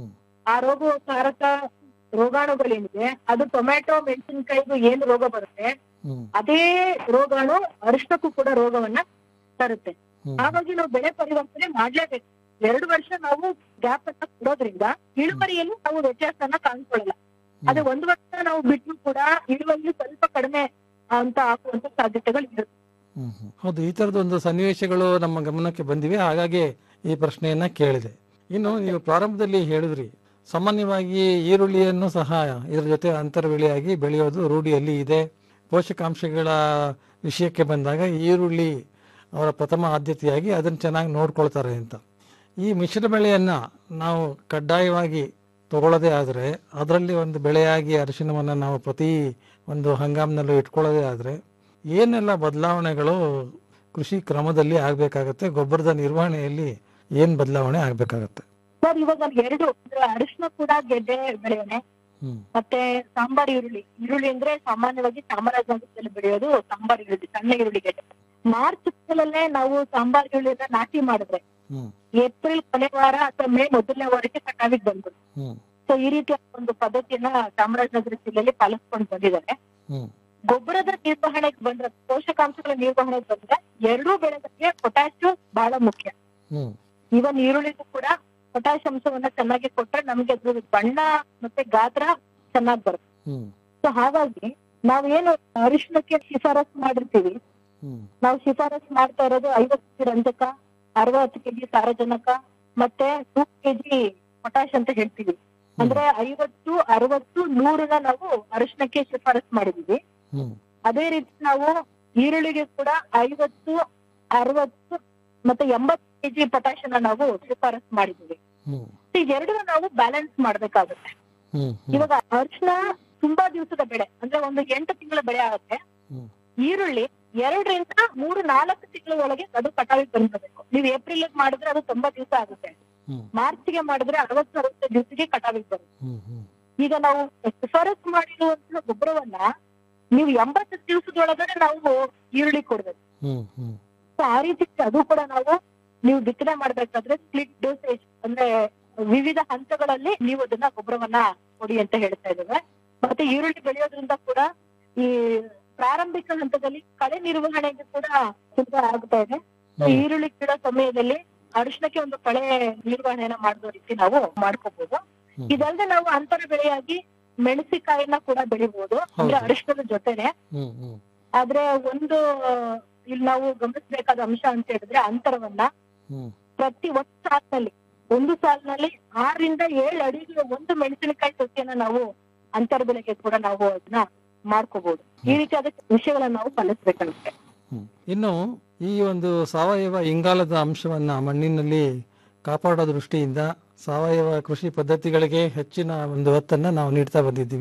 ಆ ರೋಗ ಕಾರಕ ರೋಗಾಣುಗಳೇನಿದೆ ಅದು ಟೊಮ್ಯಾಟೊ ಮೆಣಸಿನಕಾಯಿಗೂ ಏನು ರೋಗ ಬರುತ್ತೆ ಅದೇ ರೋಗಾಣು ಅರಿಶಿನಕ್ಕೂ ಕೂಡ ರೋಗವನ್ನ ತರುತ್ತೆ ಹಾಗಾಗಿ ನಾವು ಬೆಳೆ ಪರಿವರ್ತನೆ ಮಾಡ್ಲೇಬೇಕು ಎರಡು ವರ್ಷ ನಾವು ಗ್ಯಾಪ್ ಅನ್ನ ಕೊಡೋದ್ರಿಂದ ಇಳುವರಿಯಲ್ಲಿ ನಾವು ವ್ಯತ್ಯಾಸನ ಕಾಣ್ಕೊಳ್ಳಲ್ಲ ಅದೇ ಒಂದು ವರ್ಷ ನಾವು ಬಿಟ್ಟು ಕೂಡ ಇಳುವರಿ ಸ್ವಲ್ಪ ಕಡಿಮೆ ಅಂತ ಆಗುವಂತ ಸಾಧ್ಯತೆಗಳು ಇರುತ್ತೆ ಹೌದು ಈ ತರದ ಒಂದು ಸನ್ನಿವೇಶಗಳು ನಮ್ಮ ಗಮನಕ್ಕೆ ಬಂದಿವೆ ಹಾಗಾಗಿ ಈ ಪ್ರಶ್ನೆಯನ್ನ ಕೇಳಿದೆ ಇನ್ನು ನೀವು ಪ್ರಾರಂಭದಲ್ಲಿ ಹೇಳಿದ್ರಿ ಸಾಮಾನ್ಯವಾಗಿ ಈರುಳ್ಳಿಯನ್ನು ಸಹ ಇದರ ಜೊತೆ ಅಂತರ ಬೆಳೆಯಾಗಿ ಬೆಳೆಯೋದು ರೂಢಿಯಲ್ಲಿ ಇದೆ ಪೋಷಕಾಂಶಗಳ ವಿಷಯಕ್ಕೆ ಬಂದಾಗ ಈರುಳ್ಳಿ ಅವರ ಪ್ರಥಮ ಆದ್ಯತೆಯಾಗಿ ಅದನ್ನು ಚೆನ್ನಾಗಿ ನೋಡ್ಕೊಳ್ತಾರೆ ಅಂತ ಈ ಮಿಶ್ರ ಬೆಳೆಯನ್ನ ನಾವು ಕಡ್ಡಾಯವಾಗಿ ತಗೊಳ್ಳೋದೇ ಆದರೆ ಅದರಲ್ಲಿ ಒಂದು ಬೆಳೆಯಾಗಿ ಅರಿಶಿನವನ್ನು ನಾವು ಪ್ರತಿ ಒಂದು ಹಂಗಾಮಿನಲ್ಲೂ ಇಟ್ಕೊಳ್ಳೋದೇ ಆದರೆ ಏನೆಲ್ಲ ಬದಲಾವಣೆಗಳು ಕೃಷಿ ಕ್ರಮದಲ್ಲಿ ಆಗಬೇಕಾಗತ್ತೆ ಗೊಬ್ಬರದ ನಿರ್ವಹಣೆಯಲ್ಲಿ ಏನು ಬದಲಾವಣೆ ಆಗಬೇಕಾಗತ್ತೆ ಸರ್ ಇವಾಗ ಎರಡು ಅಂದ್ರೆ ಅರಿಶಿನ ಕೂಡ ಗೆಡ್ಡೆ ಬೆಳೆಯೋನೆ ಮತ್ತೆ ಸಾಂಬಾರ್ ಈರುಳ್ಳಿ ಈರುಳ್ಳಿ ಅಂದ್ರೆ ಸಾಮಾನ್ಯವಾಗಿ ಚಾಮರಾಜನಗರದಲ್ಲಿ ಬೆಳೆಯೋದು ಸಾಂಬಾರ್ ಈರುಳ್ಳಿ ಸಣ್ಣ ಈರುಳ್ಳಿ ಗೆಡ್ಡೆ ಮಾರ್ಚ್ ತಿಂಗಳಲ್ಲೇ ನಾವು ಸಾಂಬಾರ್ ಈರುಳ್ಳಿನ ನಾಟಿ ಮಾಡಿದ್ರೆ ಏಪ್ರಿಲ್ ಕೊನೆ ವಾರ ಅಥವಾ ಮೇ ಮೊದಲನೇ ವಾರಕ್ಕೆ ಕಟಾವಿಗೆ ಬಂದ್ಬಿಡು ಸೊ ಈ ರೀತಿಯ ಒಂದು ಪದ್ಧತಿಯನ್ನ ಚಾಮರಾಜನಗರ ಜಿಲ್ಲೆಯಲ್ಲಿ ಪಾಲಿಸ್ಕೊಂಡು ಬಂದಿದ್ದಾರೆ ಗೊಬ್ಬರದ ನಿರ್ವಹಣೆಗೆ ಬಂದ್ರೆ ಪೋಷಕಾಂಶಗಳ ನಿರ್ವಹಣೆಗೆ ಬಂದ್ರೆ ಎರಡೂ ಬೆಳೆಗಳಿಗೆ ಪೊಟ್ಯಾಶ್ ಬಹಳ ಮುಖ್ಯ ಇವನ್ ಈರುಳ್ಳಿಗೂ ಕೂಡ ಪೊಟ್ಯಾಶ್ ಅಂಶವನ್ನ ಚೆನ್ನಾಗಿ ಕೊಟ್ರೆ ನಮ್ಗೆ ಅದ್ರ ಬಣ್ಣ ಮತ್ತೆ ಗಾತ್ರ ಚೆನ್ನಾಗ್ ಬರುತ್ತೆ ಸೊ ಹಾಗಾಗಿ ನಾವೇನು ಅರಿಶಿನಕ್ಕೆ ಶಿಫಾರಸ್ ಮಾಡಿರ್ತೀವಿ ನಾವು ಶಿಫಾರಸ್ ಮಾಡ್ತಾ ಇರೋದು ಐವತ್ತು ಕೆಜಿ ರಂಜಕ ಅರವತ್ತು ಕೆಜಿ ಸಾರಜನಕ ಮತ್ತೆ ನೂರು ಕೆಜಿ ಪೊಟ್ಯಾಶ್ ಅಂತ ಹೇಳ್ತೀವಿ ಅಂದ್ರೆ ಐವತ್ತು ಅರವತ್ತು ನೂರನ್ನ ನಾವು ಅರಿಶಿನಕ್ಕೆ ಶಿಫಾರಸ್ ಮಾಡಿದೀವಿ ಅದೇ ರೀತಿ ನಾವು ಈರುಳ್ಳಿಗೆ ಕೂಡ ಐವತ್ತು ಅರವತ್ತು ಮತ್ತೆ ಎಂಬತ್ತು ಕೆಜಿ ಪೊಟ್ಯಾಶನ ನಾವು ಶಿಫಾರಸ್ ಮಾಡಿದೀವಿ ಇದೆರಡನ್ನ ನಾವು ಬ್ಯಾಲೆನ್ಸ್ ಮಾಡ್ಬೇಕಾಗುತ್ತೆ ಇವಾಗ ಅರಿಶಿನ ತುಂಬಾ ದಿವಸದ ಬೆಳೆ ಅಂದ್ರೆ ಒಂದು ಎಂಟು ತಿಂಗಳ ಬೆಳೆ ಆಗುತ್ತೆ ಈರುಳ್ಳಿ ಎರಡರಿಂದ ಮೂರು ನಾಲ್ಕು ತಿಂಗಳ ಒಳಗೆ ಅದು ಕಟಾವಿಗೆ ಬಂದ್ಬೇಕು ನೀವು ಏಪ್ರಿಲ್ ಮಾಡಿದ್ರೆ ಅದು ತುಂಬಾ ದಿವಸ ಆಗುತ್ತೆ ಮಾರ್ಚ್ಗೆ ಮಾಡಿದ್ರೆ ಅರವತ್ತು ಅರವತ್ತು ದಿವಸಕ್ಕೆ ಕಟಾವಿಗೆ ಬರುತ್ತೆ ಈಗ ನಾವು ಶಿಫಾರಸ್ ಮಾಡಿರುವಂತಹ ಗೊಬ್ಬರವನ್ನ ನೀವು ಎಂಬತ್ತು ದಿವಸದೊಳಗಡೆ ನಾವು ಈರುಳ್ಳಿ ಕೊಡ್ಬೇಕು ಸೊ ಆ ರೀತಿ ಅದು ಕೂಡ ನಾವು ನೀವು ಬಿತ್ತನೆ ಮಾಡ್ಬೇಕಾದ್ರೆ ಸ್ಪ್ಲಿಟ್ ಡೋಸೇಜ್ ಅಂದ್ರೆ ವಿವಿಧ ಹಂತಗಳಲ್ಲಿ ನೀವು ಅದನ್ನ ಗೊಬ್ಬರವನ್ನ ಕೊಡಿ ಅಂತ ಹೇಳ್ತಾ ಇದ್ದೇವೆ ಮತ್ತೆ ಈರುಳ್ಳಿ ಬೆಳೆಯೋದ್ರಿಂದ ಕೂಡ ಈ ಪ್ರಾರಂಭಿಕ ಹಂತದಲ್ಲಿ ಕಳೆ ನಿರ್ವಹಣೆಗೆ ಕೂಡ ಸುಲಭ ಆಗ್ತಾ ಇದೆ So, ಈರುಳ್ಳಿ ಗಿಡ ಸಮಯದಲ್ಲಿ ಅರಿಶಿನಕ್ಕೆ ಒಂದು ಕಳೆ ನಿರ್ವಹಣೆಯನ್ನ ಮಾಡೋ ರೀತಿ ನಾವು ಮಾಡ್ಕೋಬಹುದು ಇದಲ್ಲದೆ ನಾವು ಅಂತರ ಬೆಳೆಯಾಗಿ ಮೆಣಸಿನಕಾಯಿನ ಕೂಡ ಬೆಳಿಬಹುದು ಅಂದ್ರೆ ಹೌದು. ಅರಿಶಿನದ ಜೊತೆನೆ ಆದ್ರೆ ಒಂದು ಇಲ್ಲಿ ನಾವು ಗಮನಿಸಬೇಕಾದ ಅಂಶ ಅಂತ ಹೇಳಿದ್ರೆ ಅಂತರವನ್ನ ಪ್ರತಿ ಒಂದು ಸಾಲಿನಲ್ಲಿ ಒಂದು ಸಾಲಿನಲ್ಲಿ ಆರರಿಂದ ಏಳು ಅಡಿಗೆ ಒಂದು ಮೆಣಸಿನಕಾಯಿ ಸಸಿಯನ್ನ ನಾವು ಅಂತರ ಬೆಳೆಗೆ ಕೂಡ ನಾವು ಅದನ್ನ ಮಾಡ್ಕೋಬಹುದು ಈ ರೀತಿಯಾದ ವಿಷಯಗಳನ್ನ ನಾವು ಪಾಲಿಸ್ಬೇಕಾಗುತ್ತೆ ಇನ್ನು ಈ ಒಂದು ಸಾವಯವ ಇಂಗಾಲದ ಅಂಶವನ್ನ ಮಣ್ಣಿನಲ್ಲಿ ಕಾಪಾಡೋ ದೃಷ್ಟಿಯಿಂದ ಸಾವಯವ ಕೃಷಿ ಪದ್ಧತಿಗಳಿಗೆ ಹೆಚ್ಚಿನ ಒಂದು ಒತ್ತನ್ನ ನಾವು ನೀಡ್ತಾ ಬಂದಿದ್ದೀವಿ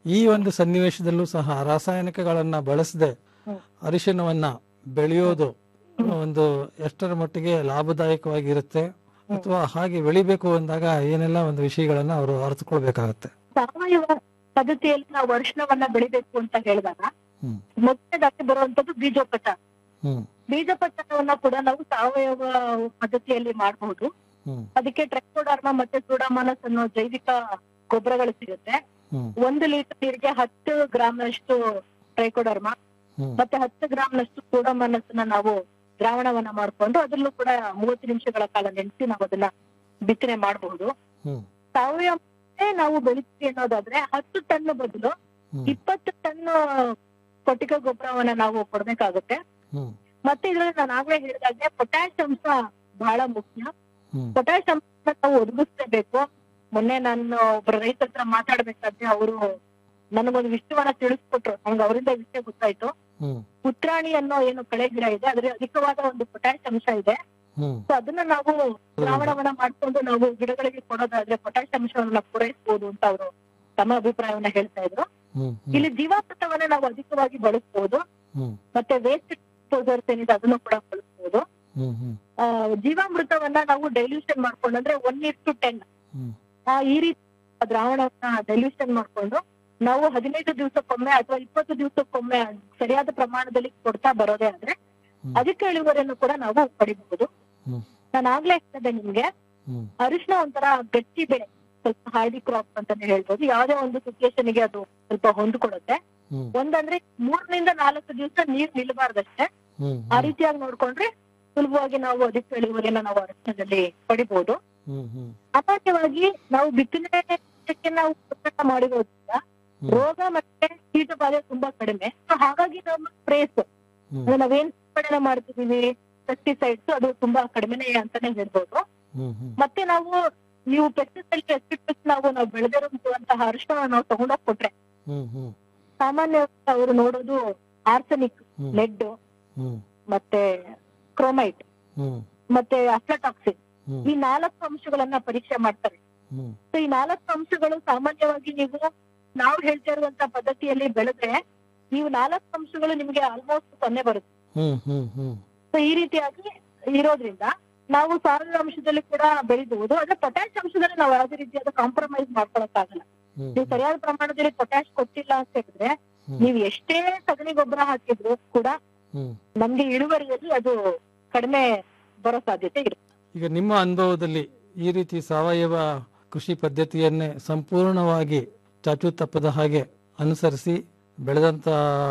ಈ ಒಂದು ಸನ್ನಿವೇಶದಲ್ಲೂ ಸಹ ರಾಸಾಯನಿಕಗಳನ್ನ ಬಳಸದೆ ಅರಿಶಿನವನ್ನ ಬೆಳೆಯೋದು ಒಂದು ಎಷ್ಟರ ಮಟ್ಟಿಗೆ ಲಾಭದಾಯಕವಾಗಿರುತ್ತೆ ಅಥವಾ ಹಾಗೆ ಬೆಳಿಬೇಕು ಅಂದಾಗ ಏನೆಲ್ಲ ಒಂದು ವಿಷಯಗಳನ್ನ ಅವರು ಅರ್ಥಕೊಳ್ಬೇಕಾಗತ್ತೆ ಸಾವಯವ ಪದ್ಧತಿಯಲ್ಲಿ ನಾವು ಅರಿಶಿಣವನ್ನ ಬೆಳಿಬೇಕು ಅಂತ ಹೇಳಿದಾಗ ಹ್ಮ್. ಮೊದಲನೇದಾಗಿ ಬರುವಂತದ್ದು ಬೀಜೋಪಚಾರ ಹ್ಮ್ ಬೀಜೋಪಚಾರವನ್ನ ಕೂಡ ನಾವು ಸಾವಯವ ಪದ್ಧತಿಯಲ್ಲಿ ಮಾಡಬಹುದು ಹ್ಮ್ ಅದಕ್ಕೆ ಟ್ರೆಕ್ಟೋಡರ್ಮ ಮತ್ತೆ ಸೂಡಾಮಾನಸ್ ಅನ್ನೋ ಜೈವಿಕ ಗೊಬ್ಬರಗಳು ಸಿಗುತ್ತೆ ಹ್ಮ್ ಒಂದು ಲೀಟರ್ ನೀರಿಗೆ ಹತ್ತು ಗ್ರಾಮ್ನಷ್ಟು ಟ್ರೈಕೋಡರ್ಮ ಹ್ಮ್. ಮತ್ತೆ ಹತ್ತು ಗ್ರಾಮ್ನಷ್ಟು ಸೂಡಾಮಾನಸ್ ನಾವು ದ್ರಾವಣವನ್ನ ಮಾಡ್ಕೊಂಡು ಅದ್ರಲ್ಲೂ ಕೂಡ ಮೂವತ್ತು ನಿಮಿಷಗಳ ಕಾಲ ನೆನೆಸಿ ನಾವು ಅದನ್ನ ಬಿತ್ತನೆ ಮಾಡಬಹುದು ಹ್ಮ್ ಸಾವಯವ ಬೆಳೆ ನಾವು ಬೆಳಿತೀವಿ ಅನ್ನೋದಾದ್ರೆ ಹತ್ತು ಟನ್ ಬದಲು ಹ್ಮ್. ಇಪ್ಪತ್ತು ಟನ್ ಕೊಟ್ಟಿಗೆ ಗೊಬ್ಬರವನ್ನ ನಾವು ಕೊಡ್ಬೇಕಾಗುತ್ತೆ ಹ್ಮ್ ಮತ್ತೆ ಇದ್ರಲ್ಲಿ ನಾನು ಆಗ್ಲೇ ಹೇಳಿದಾಗೆ ಪೊಟ್ಯಾಶ್ ಅಂಶ ಬಹಳ ಮುಖ್ಯ ಹ್ಮ್. ಪೊಟ್ಯಾಶ್ ಅಂಶ ನಾವು ಒದಗಿಸ್ಲೇಬೇಕು ಮೊನ್ನೆ ನಾನು ಒಬ್ಬರ ರೈತ ಹತ್ರ ಮಾತಾಡ್ಬೇಕಾದ್ರೆ ಅವರು ನನಗೊಂದು ವಿಷಯವನ್ನ ತಿಳಿಸ್ಕೊಟ್ರು ನಮ್ಗೆ ಅವರಿಂದ ವಿಷಯ ಗೊತ್ತಾಯ್ತು ಹ್ಮ್ ಉತ್ರಾಣಿ ಅನ್ನೋ ಏನು ಕಳೆ ಗಿಡ ಇದೆ ಅದ್ರ ಅಧಿಕವಾದ ಒಂದು ಪೊಟ್ಯಾಶ್ ಅಂಶ ಇದೆ ಹ್ಮ್ ಸೊ ಅದನ್ನ ನಾವು ದ್ರಾವಣವನ್ನ ಮಾಡ್ಕೊಂಡು ನಾವು ಗಿಡಗಳಿಗೆ ಕೊಡೋದಾದ್ರೆ ಪೊಟ್ಯಾಶ್ ಅಂಶವನ್ನ ಪೂರೈಸಬಹುದು ಅಂತ ಅವರು ತಮ್ಮ ಅಭಿಪ್ರಾಯವನ್ನ ಹೇಳ್ತಾ ಇದ್ರು ಹ್ಮ್ ಇಲ್ಲಿ ಜೀವಾಮೃತವನ್ನ ನಾವು ಅಧಿಕವಾಗಿ ಬಳಸಬಹುದು ಹ್ಮ್ ಮತ್ತೆ ವೇಸ್ಟ್ ಡಿಸ್ಪೋಸರ್ಸ್ ಏನಿದೆ ಅದನ್ನು ಕೂಡ ಬಳಸಬಹುದು ಹ್ಮ್ ಹ್ಮ್ ಆ, ಜೀವಾಮೃತವನ್ನ ನಾವು ಡೈಲ್ಯೂಷನ್ ಮಾಡ್ಕೊಂಡು ಅಂದ್ರೆ one is to ten hmm. ಈ ರೀತಿ ದ್ರಾವಣವನ್ನ ಡೈಲ್ಯೂಷನ್ ಮಾಡ್ಕೊಂಡು ನಾವು ಹದಿನೈದು ದಿವಸಕ್ಕೊಮ್ಮೆ ಅಥವಾ ಇಪ್ಪತ್ತು ದಿವಸಕ್ಕೊಮ್ಮೆ ಸರಿಯಾದ ಪ್ರಮಾಣದಲ್ಲಿ ಕೊಡ್ತಾ ಬರೋದೇ ಆದ್ರೆ ಅಧಿಕ ಇಳುವರಿಯನ್ನು ಕೂಡ ನಾವು ಪಡಿಬಹುದು ಹ್ಮ್. ನಾನು ಆಗ್ಲೇ ಹೇಳಿದೆ ನಿಮ್ಗೆ ಹ್ಮ್. ಅರಿಶಿನ ಒಂಥರ ಗಟ್ಟಿ ಬೆಳೆ ಸ್ವಲ್ಪ ಹಾರ್ಡಿ ಕ್ರಾಪ್ ಅಂತಾನೆ ಹೇಳ್ಬೋದು ಯಾವ್ದೇ ಒಂದು ಸಿಚುಯೇಷನ್ ಗೆ ಅದು ಸ್ವಲ್ಪ ಹೊಂದ್ಕೊಡುತ್ತೆ ಹ್ಮ್. ಒಂದಂದ್ರೆ ಮೂರರಿಂದ ನಾಲ್ಕು ದಿವಸ ನೀರ್ ನಿಲ್ಬಾರ್ದಷ್ಟೇ ಹ್ಮ್ ಆ ರೀತಿಯಾಗಿ ನೋಡ್ಕೊಂಡ್ರೆ ಸುಲಭವಾಗಿ ನಾವು ಅಧಿಕ ಇಳುವರಿಯನ್ನ ನಾವು ಅರಿಶಿನದಲ್ಲಿ ಪಡಿಬಹುದು ಹ್ಮ್ ಹ್ಮ್ ಸಾಮಾನ್ಯವಾಗಿ ನಾವು ಬಿತ್ತನೆಗೆ ನಾವು ಉತ್ಪನ್ನ ಮಾಡಿರೋದ್ರಿಂದ ರೋಗ ಮತ್ತೆ ಕೀಟ ಬಾಧೆ ತುಂಬಾ ಕಡಿಮೆ So ಹಾಗಾಗಿ ನಮ್ಮ ಸ್ಪ್ರೇಸ್ ಅಂದ್ರೆ ನಾವೇನ್ ಸಿಂಪಡಣೆ ಮಾಡ್ತಿದೀವಿ ಪೆಸ್ಟಿಸೈಡ್ಸ್ ಅದು ತುಂಬಾ ಕಡಿಮೆನೆ ಅಂತಾನೆ ಹೇಳ್ಬೋದು ಹ್ಮ್ ಹ್ಮ್ ಮತ್ತೆ ನಾವು ನೀವು ಪೆಸ್ಟಿಸೈಡ್ ಎಸ್ಟಿಪಿಸ್ ನಾವು ನಾವು ಬೆಳೆದಿರುವಂತಹ ಅರಿಶಿನ ನಾವು ತಗೊಂಡೋಗ್ ಕೊಟ್ರೆ ಹ್ಮ್ ಹ್ಮ್ ಸಾಮಾನ್ಯವಾಗಿ ಅವರು ನೋಡೋದು ಆರ್ಸನಿಕ್ ಹ್ಮ್. ಲೆಡ್ ಹ್ಮ್ ಮತ್ತೆ ಕ್ರೋಮೈಟ್ ಹ್ಮ್ ಮತ್ತೆ ಅಫ್ಲಟಾಕ್ಸಿನ್ ಹ್ಮ್. ಈ ನಾಲ್ಕು ಅಂಶಗಳನ್ನ ಪರೀಕ್ಷೆ ಮಾಡ್ತಾರೆ ಹ್ಮ್ ಸೊ ಈ ನಾಲ್ಕು ಅಂಶಗಳು ಸಾಮಾನ್ಯವಾಗಿ ನೀವು ನಾವು ಹೇಳ್ತಾ ಇರುವಂತ ಪದ್ಧತಿಯಲ್ಲಿ ಬೆಳೆದ್ರೆ ನೀವು ನಾಲ್ಕು ಅಂಶಗಳು ನಿಮ್ಗೆ ಆಲ್ಮೋಸ್ಟ್ ಸೊನ್ನೆ ಬರುತ್ತೆ ಹ್ಮ್ ಹ್ಮ್ ಹ್ಮ್ ಸೊ ಈ ರೀತಿಯಾಗಿ ಇರೋದ್ರಿಂದ ನಾವು ಸಾವಯವ ಅಂಶದಲ್ಲಿ ಕೂಡ ಬೆಳಿಬಹುದು ಆದ್ರೆ ಪೊಟ್ಯಾಶ್ ಅಂಶದಲ್ಲಿ ನಾವು ಯಾವುದೇ ರೀತಿಯಾದ ಕಾಂಪ್ರಮೈಸ್ ಮಾಡ್ಕೊಳಕ್ಕಾಗಲ್ಲ ಹ್ಮ್ ನೀವು ಸರಿಯಾದ ಪ್ರಮಾಣದಲ್ಲಿ ಪೊಟ್ಯಾಶ್ ಕೊಟ್ಟಿಲ್ಲ ಅಂತ ಹೇಳಿದ್ರೆ ಹ್ಮ್. ನೀವು ಎಷ್ಟೇ ಸಗಣಿ ಗೊಬ್ಬರ ಹಾಕಿದ್ರು ಕೂಡ ಹ್ಮ್ ನಮ್ಗೆ ಇಳುವರಿಯಲ್ಲಿ ಅದು ಕಡಿಮೆ ಬರೋ ಸಾಧ್ಯತೆ ಇರುತ್ತೆ ಈಗ ನಿಮ್ಮ ಅನುಭವದಲ್ಲಿ ಈ ರೀತಿ ಸಾವಯವ ಕೃಷಿ ಪದ್ಧತಿಯನ್ನೇ ಸಂಪೂರ್ಣವಾಗಿ ಚಾಚು ತಪ್ಪದ ಹಾಗೆ ಅನುಸರಿಸಿ ಬೆಳೆದಂತ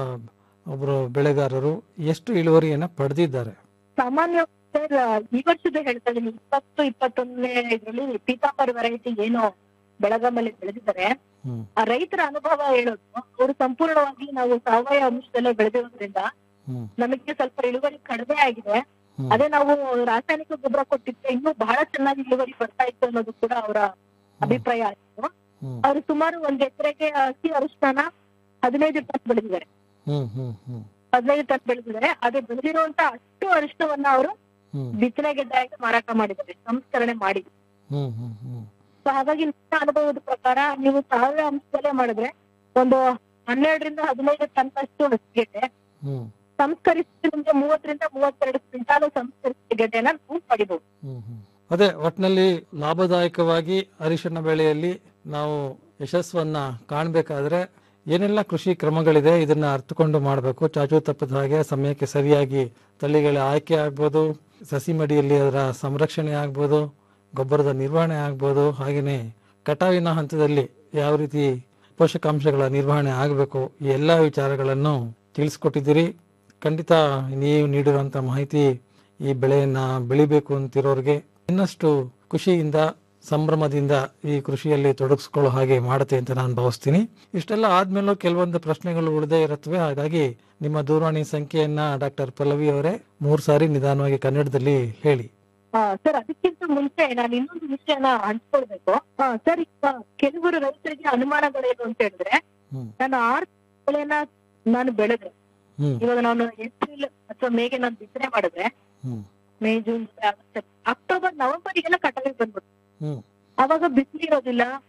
ಒಬ್ಬರು ಬೆಳೆಗಾರರು ಎಷ್ಟು ಇಳುವರಿಯನ್ನ ಪಡೆದಿದ್ದಾರೆ ಸಾಮಾನ್ಯ ಸರ್ ಈ ವರ್ಷದ ಹೇಳ್ತಾ ಇದೀನಿ ಇಪ್ಪತ್ತು ಇಪ್ಪತ್ತೊಂದನೇ ಇದರಲ್ಲಿ ಪೀತಾಂಬರ್ ವೆರೈಟಿ ಏನು ಬೆಳಗಾಮಲ್ಲಿ ಬೆಳೆದಿದ್ದಾರೆ ಹ್ಮ್. ಆ ರೈತರ ಅನುಭವ ಹೇಳೋದು ಅವರು ಸಂಪೂರ್ಣವಾಗಿ ನಾವು ಸಾವಯವ ಅಂಶದಲ್ಲೇ ಬೆಳೆದಿರೋದ್ರಿಂದ ಹ್ಮ್. ನಮಗೆ ಸ್ವಲ್ಪ ಇಳುವರಿ ಕಡಿಮೆ ಆಗಿದೆ ಹ್ಮ್. ಅದೇ ನಾವು ರಾಸಾಯನಿಕ ಗೊಬ್ಬರ ಕೊಟ್ಟಿದ್ರೆ ಇನ್ನೂ ಬಹಳ ಚೆನ್ನಾಗಿ ಇಳುವರಿ ಬರ್ತಾ ಇತ್ತು ಅನ್ನೋದು ಕೂಡ ಅವರ ಅಭಿಪ್ರಾಯ ಆಯ್ತು ಹ್ಮ್. ಅವರು ಸುಮಾರು ಒಂದ್ ಎಕರೆಗೆ ಹಸಿ ಅರಿಶಿನ ಹದಿನೈದು ಟನ್ ಬೆಳೆದಿದ್ದಾರೆ ಹ್ಮ್ ಹ್ಮ್ ಹ್ಮ್ ಹದಿನೈದು ಟನ್ ಬೆಳೆದಿದ್ದಾರೆ ಅದೇ ಬೆಳೆದಿರುವಂತ ಅಷ್ಟು ಅರಿಶಿನವನ್ನ ಅವರು ಹ್ಮ್ ಬಿತ್ತನೆ ಗೆಡ್ಡೆಯಾಗಿ ಮಾರಾಟ ಮಾಡಿದ್ದಾರೆ ಸಂಸ್ಕರಣೆ ಮಾಡಿ ಹ್ಮ್ ಹ್ಮ್ ಹ್ಮ್ ಸೊ ಹಾಗಾಗಿ ನನ್ನ ಅನುಭವದ ಪ್ರಕಾರ ನೀವು ಸಾವಯವ ಅಂಶದಲ್ಲೇ ಮಾಡಿದ್ರೆ ಒಂದು ಹನ್ನೆರಡರಿಂದ ಹದಿನೈದು ಟನ್ ಅಷ್ಟು ಹಸಿಗೆಡ್ಡೆ ಹ್ಮ್ ಸಂಸ್ಕರಿಸಿ ನಿಮ್ಗೆ ಮೂವತ್ತರಿಂದ ಮೂವತ್ತೆರಡು ಕ್ವಿಂಟಾಲು ಸಂಸ್ಕರಿಸಿದ ಗೆಡ್ಡೆನ ನೀವು ಪಡಿಬಹುದು ಹ್ಮ್ ಹ್ಮ್. ಅದೇ ಒಟ್ಟಿನಲ್ಲಿ ಲಾಭದಾಯಕವಾಗಿ ಅರಿಶಿನ ಬೆಳೆಯಲ್ಲಿ ನಾವು ಯಶಸ್ವನ್ನ ಕಾಣಬೇಕಾದ್ರೆ ಏನೆಲ್ಲ ಕೃಷಿ ಕ್ರಮಗಳಿದೆ ಇದನ್ನ ಅರ್ಥಕೊಂಡು ಮಾಡಬೇಕು ಚಾಚು ತಪ್ಪದ ಹಾಗೆ ಸಮಯಕ್ಕೆ ಸರಿಯಾಗಿ ತಳಿಗಳ ಆಯ್ಕೆ ಆಗ್ಬೋದು ಸಸಿ ಮಡಿಯಲ್ಲಿ ಅದರ ಸಂರಕ್ಷಣೆ ಆಗ್ಬೋದು ಗೊಬ್ಬರದ ನಿರ್ವಹಣೆ ಆಗ್ಬೋದು ಹಾಗೆಯೇ ಕಟಾವಿನ ಹಂತದಲ್ಲಿ ಯಾವ ರೀತಿ ಪೋಷಕಾಂಶಗಳ ನಿರ್ವಹಣೆ ಆಗಬೇಕು ಈ ಎಲ್ಲ ವಿಚಾರಗಳನ್ನು ತಿಳಿಸ್ಕೊಟ್ಟಿದ್ದೀರಿ ಖಂಡಿತ ನೀವು ನೀಡಿರುವಂತ ಮಾಹಿತಿ ಈ ಬೆಳೆಯನ್ನ ಬೆಳಿಬೇಕು ಅಂತಿರೋರಿಗೆ ಇನ್ನಷ್ಟು ಖುಷಿಯಿಂದ ಸಂಭ್ರಮದಿಂದ ಈ ಕೃಷಿಯಲ್ಲಿ ತೊಡಗಿಸ್ಕೊಳ್ಳೋ ಹಾಗೆ ಮಾಡುತ್ತೆ ಅಂತ ನಾನು ಭಾವಿಸ್ತೀನಿ ಇಷ್ಟೆಲ್ಲ ಆದ್ಮೇಲೂ ಕೆಲವೊಂದು ಪ್ರಶ್ನೆಗಳು ಉಳಿದೇ ಇರುತ್ತವೆ ಹಾಗಾಗಿ ನಿಮ್ಮ ದೂರವಾಣಿ ಸಂಖ್ಯೆಯನ್ನ ಡಾಕ್ಟರ್ ಪಲ್ಲವಿ ಅವರೇ ಮೂರ್ ಸಾರಿ ನಿಧಾನವಾಗಿ ಕನ್ನಡದಲ್ಲಿ ಹೇಳಿ ಸರ್ ಅದಕ್ಕಿಂತ ಮುಂಚೆ ನಾನು ಇನ್ನೊಂದು ವಿಷಯನ ಹಂಚ್ಕೊಳ್ಬೇಕು ಸರ್ ಈಗ ಕೆಲವರು ರೈತರಿಗೆ ಅನುಮಾನಗಳೇನು ಅಂತ ಹೇಳಿದ್ರೆ ಹ್ಮ್. ನಾನು ಆರು ಬೆಳೆನ ನಾನು ಬೆಳೆದ್ರೆ ಹ್ಮ್ ಇವಾಗ ನಾನು ಏಪ್ರಿಲ್ ಅಥವಾ ಮೇಗೆ ನಾನು ಬಿತ್ತನೆ ಮಾಡಿದ್ರೆ hmm May June July August October November ಗೆಲ್ಲ ಕಟಾವಿಗೆ ಬಂದ್ಬಿಟ್ಟು ಹ್ಮ್ ಅವಾಗ ಬಿಸಿಲು ಇರೋದಿಲ್ಲ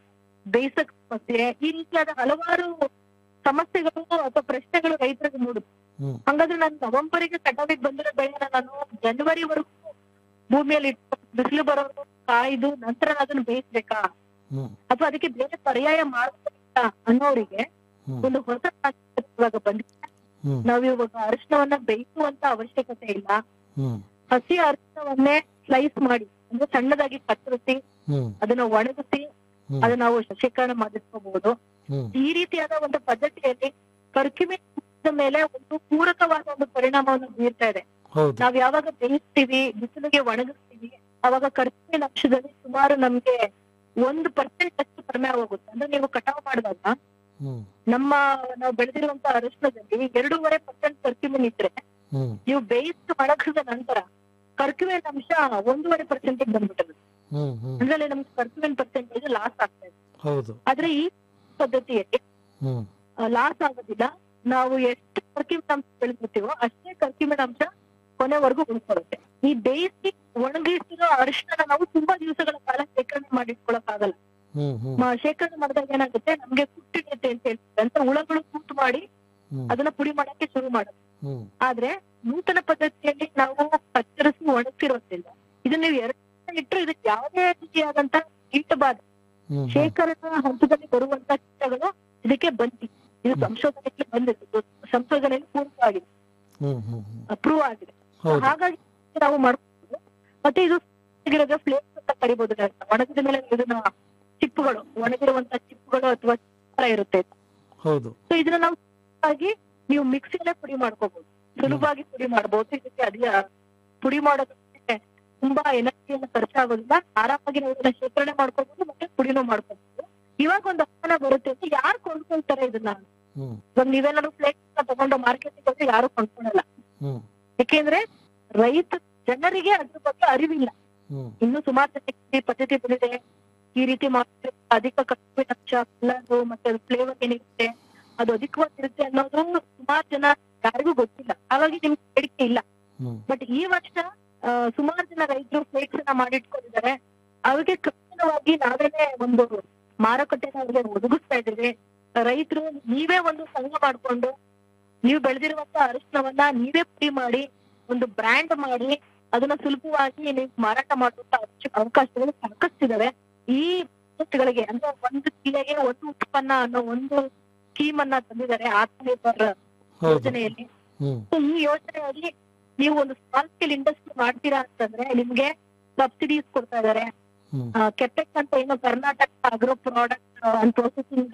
ಬೇಯಿಸಕ್ ಸಮಸ್ಯೆ ಈ ರೀತಿಯಾದ ಹಲವಾರು ಸಮಸ್ಯೆಗಳು ಅಥವಾ ಪ್ರಶ್ನೆಗಳು ರೈತರಿಗೆ ಮೂಡುತ್ತೆ ಹ್ಮ್. ಹಂಗಾದ್ರೆ ನಾನು ನವೆಂಬರಿಗೆ ಕಟಾವಿಗೆ ಬಂದಿರೋ ಬೆಳೆನ ನಾನು ಜನವರಿವರೆಗೂ ಭೂಮಿಯಲ್ಲಿ ಇಟ್ಟು ಬಿಸಿಲು ಬರೋದು ಕಾಯ್ದು ನಂತರ ನಾನು ಅದನ್ನ ಬೇಯಿಸ್ಬೇಕಾ ಹ್ಮ್ ಅಥವಾ ಅದಕ್ಕೆ ಬೇರೆ ಪರ್ಯಾಯ ಮಾಡ್ಬೇಕಾ ಅನ್ನೋರಿಗೆ ಹ್ಮ್. ಒಂದು ಹೊಸ ತಾಂತ್ರಿಕತೆ ಇವಾಗ ಬಂದಿದೆ ಹ್ಮ್. ನಾವ್ ಇವಾಗ ಅರಿಶಿನವನ್ನ ಬೇಯಿಸುವಂತ ಅವಶ್ಯಕತೆ ಇಲ್ಲ ಹ್ಮ್ ಹಸಿ ಅರಿಶಿನವನ್ನೇ ಸ್ಲೈಸ್ ಮಾಡಿ ಅಂದ್ರೆ ಸಣ್ಣದಾಗಿ ಕತ್ತರಿಸಿ ಹ್ಮ್ ಅದನ್ನ ಒಣಗಿಸಿ ಹ್ಮ್. ಅದನ್ನ ನಾವು ಶೇಖರಣೆ ಮಾಡಿಟ್ಕೋಬಹುದು ಹ್ಮ್ ಈ ರೀತಿಯಾದ ಒಂದು ಪದ್ಧತಿಯಲ್ಲಿ ಕರ್ಕಿಮೆ ಮೇಲೆ ಒಂದು ಪೂರಕವಾದ ಒಂದು ಪರಿಣಾಮವನ್ನು ಬೀರ್ತಾ ಇದೆ ಹೌದು ನಾವ್ ಯಾವಾಗ ಬೇಯಿಸ್ತೀವಿ ಬಿಸಿಲಿಗೆ ಒಣಗಿಸ್ತೀವಿ ಅವಾಗ ಕರ್ಕಿಮಿನ ಅಂಶದಲ್ಲಿ ಸುಮಾರು ನಮ್ಗೆ ಒಂದು ಪರ್ಸೆಂಟ್ ಅಷ್ಟು ಕಡಿಮೆ ಆಗೋಗುತ್ತೆ ಅಂದ್ರೆ ನೀವು ಕಟಾವು ಮಾಡಿದಾಗ ಹ್ಮ್ ನಮ್ಮ ನಾವು ಬೆಳೆದಿರುವಂತ ಅರಿಶಿನದಲ್ಲಿ ಎರಡೂವರೆ ಪರ್ಸೆಂಟ್ ಕರ್ಕಿಮಿನ್ ಇದ್ರೆ ಹ್ಮ್ ನೀವು ಬೇಯಿಸಿ ಒಣಗಿಸಿದ ನಂತರ ಕರ್ಕಿಮಿನ ಅಂಶ ಒಂದೂವರೆ ಪರ್ಸೆಂಟ್ ಬಂದ್ಬಿಟ್ಟದೆ ಹ್ಮ್ ಹ್ಮ್ ಅಂದ್ರೆ ಅಲ್ಲಿ ನಮ್ಗೆ ಕರ್ಕಿಮಿನ್ ಪರ್ಸೆಂಟೇಜ್ ಲಾಸ್ ಆಗ್ತಾ ಇದೆ ಹೌದು ಆದ್ರೆ ಈ ಪದ್ಧತಿಯಲ್ಲಿ ಹ್ಮ್ ಲಾಸ್ ಆಗೋದಿಲ್ಲ ನಾವು ಎಷ್ಟು ಕರ್ಕಿಮಿನ ಅಂಶ ಬೆಳೆದಿರ್ತೀವೋ ಅಷ್ಟೇ ಕರ್ಕಿಮಿನ ಅಂಶ ಕೊನೆವರೆಗೂ ಉಳ್ಕೊಳ್ಳುತ್ತೆ ಈ ಬೇಯಿಸಿ ಒಣಗಿಸಿರೋ ಅರಿಶಿನ ನಾವು ತುಂಬಾ ದಿವಸಗಳ ಕಾಲ ಶೇಖರಣೆ ಮಾಡಿಟ್ಕೊಳಕ್ ಆಗಲ್ಲ ಹ್ಮ್ ಹ್ಮ್ ಮ- ಶೇಖರಣೆ ಮಾಡಿದಾಗ ಏನಾಗುತ್ತೆ ನಮ್ಗೆ ಕುಟ್ಟಿಡುತ್ತೆ ಅಂತ ಹೇಳ್ತೀವಿ ಅಂತ ಹುಳಗಳು ಕೂತು ಮಾಡಿ ಹ್ಮ್. ಅದನ್ನ ಪುಡಿ ಮಾಡಕ್ಕೆ ಶುರು ಮಾಡುತ್ತೆ ಹ್ಮ್ ಆದ್ರೆ ನೂತನ ಪದ್ಧತಿಯಲ್ಲಿ ನಾವು ಕತ್ತರಿಸಿ ಒಣಗಿಸಿರೋದ್ರಿಂದ ಇದನ್ನ ನೀವು ಎರಡು ದಿನ ಇಟ್ಟರು ಇದಕ್ಕೆ ಯಾವುದೇ ರೀತಿಯಾದಂತ ಕೀಟಬಾಧೆ ಹ್ಮ್ ಹ್ಮ್ ಶೇಖರಣಾ ಹಂತದಲ್ಲಿ ಬರುವಂತ ಕೀಟಗಳು ಇದಕ್ಕೆ ಬಂದಿ ಇದು ಸಂಶೋಧನೆಗೆ ಬಂದಿದೆ ಇದು ಸಂಶೋಧನೆಯಲ್ಲಿ ಪೂರ್ವವಾಗಿದೆ ಹ್ಮ್ ಹ್ಮ್ ಹ್ಮ್ ಅಪ್ರೂವ್ ಆಗಿದೆ ಹೌದು. ಹಾಗಾಗಿ ನಾವು ಮಾಡ್ಬೋದು ಮತ್ತೆ ಇದು ಗಿಡದ ಫ್ಲೇಕ್ಸ್ ಅಂತ ಕರಿಬಹುದು ಇದನ್ನ. ಒಣಗಿದ ಮೇಲೆ ಇದನ್ನ ಚಿಪ್ಪುಗಳು ಒಣಗಿರುವಂತ ಚಿಪ್ಪುಗಳು ಅಥವಾ ಚಿಪ್ಪರ ಇರುತ್ತೆ ಹೌದು ಸೊ ಇದನ್ನ ನಾವು ಆಗಿ ನೀವು ಮಿಕ್ಸಿಯಲ್ಲೇ ಪುಡಿ ಮಾಡ್ಕೋಬಹುದು ಸುಲಭವಾಗಿ ಪುಡಿ ಮಾಡಬಹುದು ಇದಕ್ಕೆ ಅದೇ ಪುಡಿ ಮಾಡೋದಕ್ಕೆ ತುಂಬಾ ಎನರ್ಜಿಯನ್ನು ಖರ್ಚಾಗೋದಿಲ್ಲ ಆರಾಮಾಗಿ ನಾವು ಇದನ್ನ ಶೇಖರಣೆ ಮಾಡ್ಕೋಬಹುದು ಮತ್ತೆ ಪುಡಿನೂ ಮಾಡ್ಕೋಬಹುದು ಇವಾಗ ಒಂದು ಅನುಮಾನ ಬರುತ್ತೆ ಅಂತ ಯಾರು ಕೊಂಡ್ಕೊಳ್ತಾರೆ ಇದನ್ನ ಹ್ಮ್ ಇವಾಗ ನೀವೇನಾದ್ರು ಫ್ಲೇಕ್ಸ್ ತಗೊಂಡು ಮಾರ್ಕೆಟಿಗೆ ಹೋದ್ರೆ ಯಾರು ಕೊಂಡ್ಕೊಳಲ್ಲ ಹ್ಮ್ ಯಾಕೆಂದ್ರೆ ರೈತ ಜನರಿಗೆ ಅದ್ರ ಬಗ್ಗೆ ಅರಿವಿಲ್ಲ ಹ್ಮ್ ಇನ್ನು ಸುಮಾರು ಜನಕ್ಕೆ ಈ ಪದ್ಧತಿ ಬಂದಿದೆ ಈ ರೀತಿ ಮಾಡಿದ್ರೆ ಅಧಿಕ ಕಬ್ಬಿನ ಅಂಶ ಕಲರ್ ಮತ್ತೆ ಫ್ಲೇವರ್ ಏನಿರುತ್ತೆ ಅದು ಅಧಿಕವಾಗಿರುತ್ತೆ ಅನ್ನೋದು ಸುಮಾರು ಜನ ಯಾರಿಗೂ ಗೊತ್ತಿಲ್ಲ ಹಾಗಾಗಿ ನಿಮ್ಗೆ ಬೇಡಿಕೆ ಇಲ್ಲ ಹ್ಮ್ ಬಟ್ ಈ ವರ್ಷ ಆ, ಸುಮಾರು ಜನ ರೈತರು ಫ್ಲೇಕ್ಸ್ ಅನ್ನ ಮಾಡಿಟ್ಕೊಂಡಿದ್ದಾರೆ ಅವ್ರಿಗೆ ಕೃತಕವಾಗಿ ನಾವೇನೆ ಒಂದು ಮಾರುಕಟ್ಟೆನ ಅವ್ರಿಗೆ ಒದಗಿಸ್ತಾ ಇದ್ದೀವಿ ರೈತರು ನೀವೇ ಒಂದು ಸಂಘ ಮಾಡ್ಕೊಂಡು ನೀವು ಬೆಳೆದಿರುವಂತ ಅರಿಶಿನವನ್ನ ನೀವೇ ಪುಡಿ ಮಾಡಿ ಒಂದು ಬ್ರ್ಯಾಂಡ್ ಮಾಡಿ ಅದನ್ನ ಸುಲಭವಾಗಿ ನೀವು ಮಾರಾಟ ಮಾಡುವಂತ ಅವಶ್ಯ- ಅವಕಾಶಗಳು ಸಾಕಷ್ಟಿದಾವೆ ಈ ಗಳಿಗೆ ಅಂದ್ರೆ ಒಂದು ಜಿಲ್ಲೆಗೆ ಒಂದು ಉತ್ಪನ್ನ ಅನ್ನೋ ಒಂದು ಸ್ಕೀಮ್ ಅನ್ನ ತಂದಿದ್ದಾರೆ ಆತ್ಮನಿರ್ಭರ್ ಹೌದು ಯೋಜನೆಯಲ್ಲಿ ಹ್ಮ್ So, ಈ ಯೋಜನೆಯಲ್ಲಿ ನೀವು ಒಂದು ಸ್ಮಾಲ್ ಸ್ಕೇಲ್ ಇಂಡಸ್ಟ್ರಿ ಮಾಡ್ತೀರಾ ಅಂತಂದ್ರೆ ನಿಮ್ಗೆ ಸಬ್ಸಿಡೀಸ್ ಕೊಡ್ತಾ ಇದಾರೆ ಹ್ಮ್ ಕೆಪೆಕ್ ಅಂತ ಏನು Karnataka agro product and processing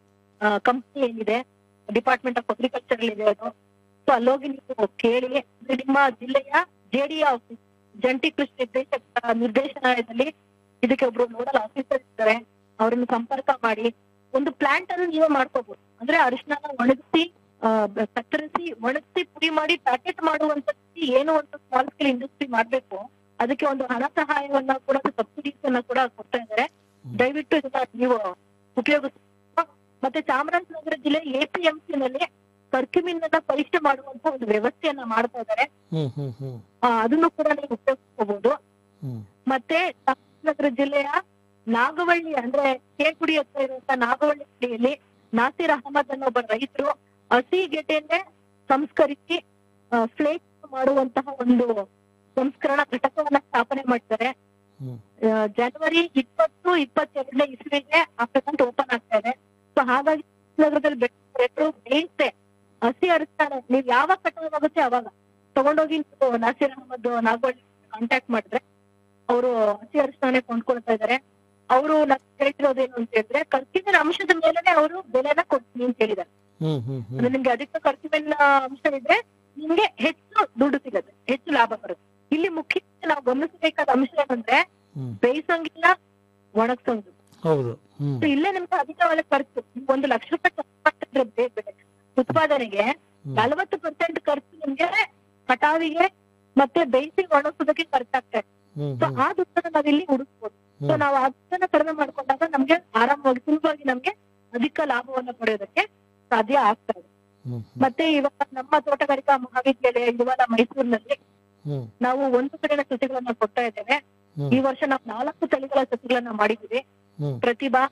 company ಏನಿದೆ ಡಿಪಾರ್ಟ್ಮೆಂಟ್ ಆಫ್ ಅಗ್ರಿಕಲ್ಚರ್ ಇದೆ ಅದು ಸೊ ಅಲ್ಲೋಗಿ ನೀವು ಕೇಳಿ ಅಂದ್ರೆ ನಿಮ್ಮ ಜಿಲ್ಲೆಯ ಜೆಡಿ ಆಫೀಸ್ ಜಂಟಿ ಕೃಷಿ ನಿರ್ದೇಶಕ ನಿರ್ದೇಶನಾಲಯದಲ್ಲಿ ಇದಕ್ಕೆ ಒಬ್ರು ನೋಡಲ್ ಆಫೀಸರ್ ಇದ್ದಾರೆ ಅವ್ರನ್ನ ಸಂಪರ್ಕ ಮಾಡಿ ಒಂದು ಪ್ಲಾಂಟ್ ಅನ್ನು ನೀವೇ ಮಾಡ್ಕೋಬಹುದು ಅಂದ್ರೆ ಅರಿಶಿನ ಒಣಗಿಸಿ ಆ, ಬ- ಕತ್ತರಿಸಿ ಒಣಗಿಸಿ ಪುಡಿ ಮಾಡಿ ಪ್ಯಾಕೆಟ್ ಮಾಡುವಂತ ಏನು ಒಂದು ಸ್ಮಾಲ್ ಸ್ಕೇಲ್ ಇಂಡಸ್ಟ್ರಿ ಮಾಡ್ಬೇಕು ಅದಕ್ಕೆ ಒಂದು ಹಣ ಸಹಾಯವನ್ನ ಕೂಡ ಸಬ್ಸಿಡೀಸ್ ಅನ್ನ ಕೂಡ ಕೊಡ್ತಾ ಇದ್ದಾರೆ ದಯವಿಟ್ಟು ಇದನ್ನ ನೀವು ಉಪಯೋಗಿಸ ಮತ್ತೆ ಚಾಮರಾಜನಗರ ಜಿಲ್ಲೆ ಎಪಿಎಂಸಿ ನಲ್ಲಿ ಕರ್ಕಿಮಿನ್ನ ಪರೀಕ್ಷೆ ಮಾಡುವಂತ ಒಂದು ವ್ಯವಸ್ಥೆಯನ್ನ ಮಾಡ್ತಾ ಇದ್ದಾರೆ ಹ್ಮ್ ಹ್ಮ್ ಹ್ಮ್ ಆ, ಅದನ್ನು ಕೂಡ ನೀವು ಉಪಯೋಗಿಸ್ಕೋಬಹುದು ಹ್ಮ್ ಮತ್ತೆ ಚಾಮರಾಜನಗರ ಜಿಲ್ಲೆಯ ನಾಗವಳ್ಳಿ ಅಂದ್ರೆ ಕೇಳ್ಗುಡಿ ಹತ್ರ ಇರುವಂತ ನಾಗವಳ್ಳಿ ಹಳ್ಳಿಯಲ್ಲಿ ನಾಸೀರ್ ಅಹಮದ್ ಅನ್ನೋ ಒಬ್ಬ ರೈತರು ಹಸಿ ಗೆಡ್ಡೆಯನ್ನೇ ಸಂಸ್ಕರಿಸಿ ಫ್ಲೇಕ್ ಮಾಡುವಂತಹ ಒಂದು ಸಂಸ್ಕರಣಾ ಘಟಕವನ್ನ ಸ್ಥಾಪನೆ ಮಾಡಿದ್ದಾರೆ ಹ್ಮ್. ಆ, ಜನವರಿ ಇಪ್ಪತ್ತು ಇಪ್ಪತ್ತೆರಡನೇ ಇಸ್ವಿಗೆ ಆ ಪ್ರೆಸೆಂಟ್ ಓಪನ್ ಆಗ್ತಾ ಇದೆ ಸೊ ಹಾಗಾಗಿ ನಗರದಲ್ಲಿ ಬೆಳೆದು ಬೇಯಿಸೆ ಹಸಿ ಅರಿಸ್ತಾರೆ ನೀವ್ ಯಾವಾಗ ಕಟಾವಾಗುತ್ತೆ ಅವಾಗ ತಗೊಂಡೋಗಿ ನೀವು ನಾಸೀರ್ ಅಹಮದ್ ನಾಗೋಳಿ ಕಾಂಟ್ಯಾಕ್ಟ್ ಮಾಡಿದ್ರೆ ಅವರು ಹಸಿ ಅರಿಶಿನೇ ಕೊಂಡ್ಕೊಳ್ತಾ ಇದಾರೆ ಅವರು ನಮ್ಗೆ ಹೇಳ್ತಿರೋದೇನು ಅಂತ ಹೇಳಿದ್ರೆ ಖರ್ಚಿನ ಅಂಶದ ಮೇಲೆನೆ ಅವರು ಬೆಲೆನ ಕೊಡ್ತೀನಿ ಅಂತ ಹೇಳಿದ್ದಾರೆ ಹ್ಮ್ ಹ್ಮ್ ಹ್ಮ್ ಅಂದ್ರೆ ನಿಮ್ಗೆ ಅಧಿಕ ಖರ್ಚಿನ ಅಂಶ ಇದ್ರೆ ನಿಮ್ಗೆ ಹೆಚ್ಚು ದುಡ್ಡು ಸಿಗುತ್ತೆ ಹೆಚ್ಚು ಲಾಭ ಬರುತ್ತೆ ಇಲ್ಲಿ ಮುಖ್ಯ ನಾವು ಗಮನಿಸಬೇಕಾದ ಅಂಶ ಏನಂದ್ರೆ ಹ್ಮ್. ಬೇಯಿಸಂಗಿಲ್ಲ ಒಣಗ್ಸಂಗಿಲ್ಲ ಹೌದು ಹ್ಮ್ So ಇಲ್ಲೇ ನಿಮ್ಗೆ ಅಧಿಕವಾದ ಖರ್ಚು ನೀವು ಒಂದು ಲಕ್ಷ ರೂಪಾಯಿ ಖರ್ಚು ಮಾಡ್ತಿದ್ರೆ ಬೇ- ಬೆ- ಉತ್ಪಾದನೆಗೆ ನಲವತ್ತು ಪರ್ಸೆಂಟ್ ಖರ್ಚು ನಿಮ್ಗೆ ಕಟಾವಿಗೆ ಮತ್ತೆ ಬೇಯಿಸಿ ಒಣಗಿಸೋದಕ್ಕೆ ಖರ್ಚಾಗ್ತಾ ಇದೆ ಹ್ಮ್ ಸೊ ಆ ದುಡ್ಡನ್ನ ನಾವಿಲ್ಲಿ ಹುಡುಕ್ಬೋದು ಸೊ ಹ್ಮ್. ನಾವು ಅದನ್ನ ಕಡಿಮೆ ಮಾಡ್ಕೊಂಡಾಗ ನಮ್ಗೆ ಆರಾಮವಾಗಿ ಸುಲಭವಾಗಿ ನಮ್ಗೆ ಅಧಿಕ ಲಾಭವನ್ನ ಪಡೆಯೋದಕ್ಕೆ ಸಾಧ್ಯ ಆಗ್ತಾ ಇದೆ ಹ್ಮ್ ಮತ್ತೆ ಇವಾಗ ನಮ್ಮ ತೋಟಗಾರಿಕಾ ಮಹಾವಿದ್ಯಾಲಯ ಇರುವಲ್ಲ ಮೈಸೂರಿನಲ್ಲಿ ಹ್ಮ್ ನಾವು ಒಂದು ಕಡೆನ ಸಸಿಗಳನ್ನ ಕೊಡ್ತಾ ಇದ್ದೇವೆ ಹ್ಮ್. ಈ ವರ್ಷ ನಾವು ನಾಲ್ಕು ತಳಿಗಳ ಸಸಿಗಳನ್ನ ಮಾಡಿದೀವಿ ಹ್ಮ್ ಪ್ರತಿಭಾ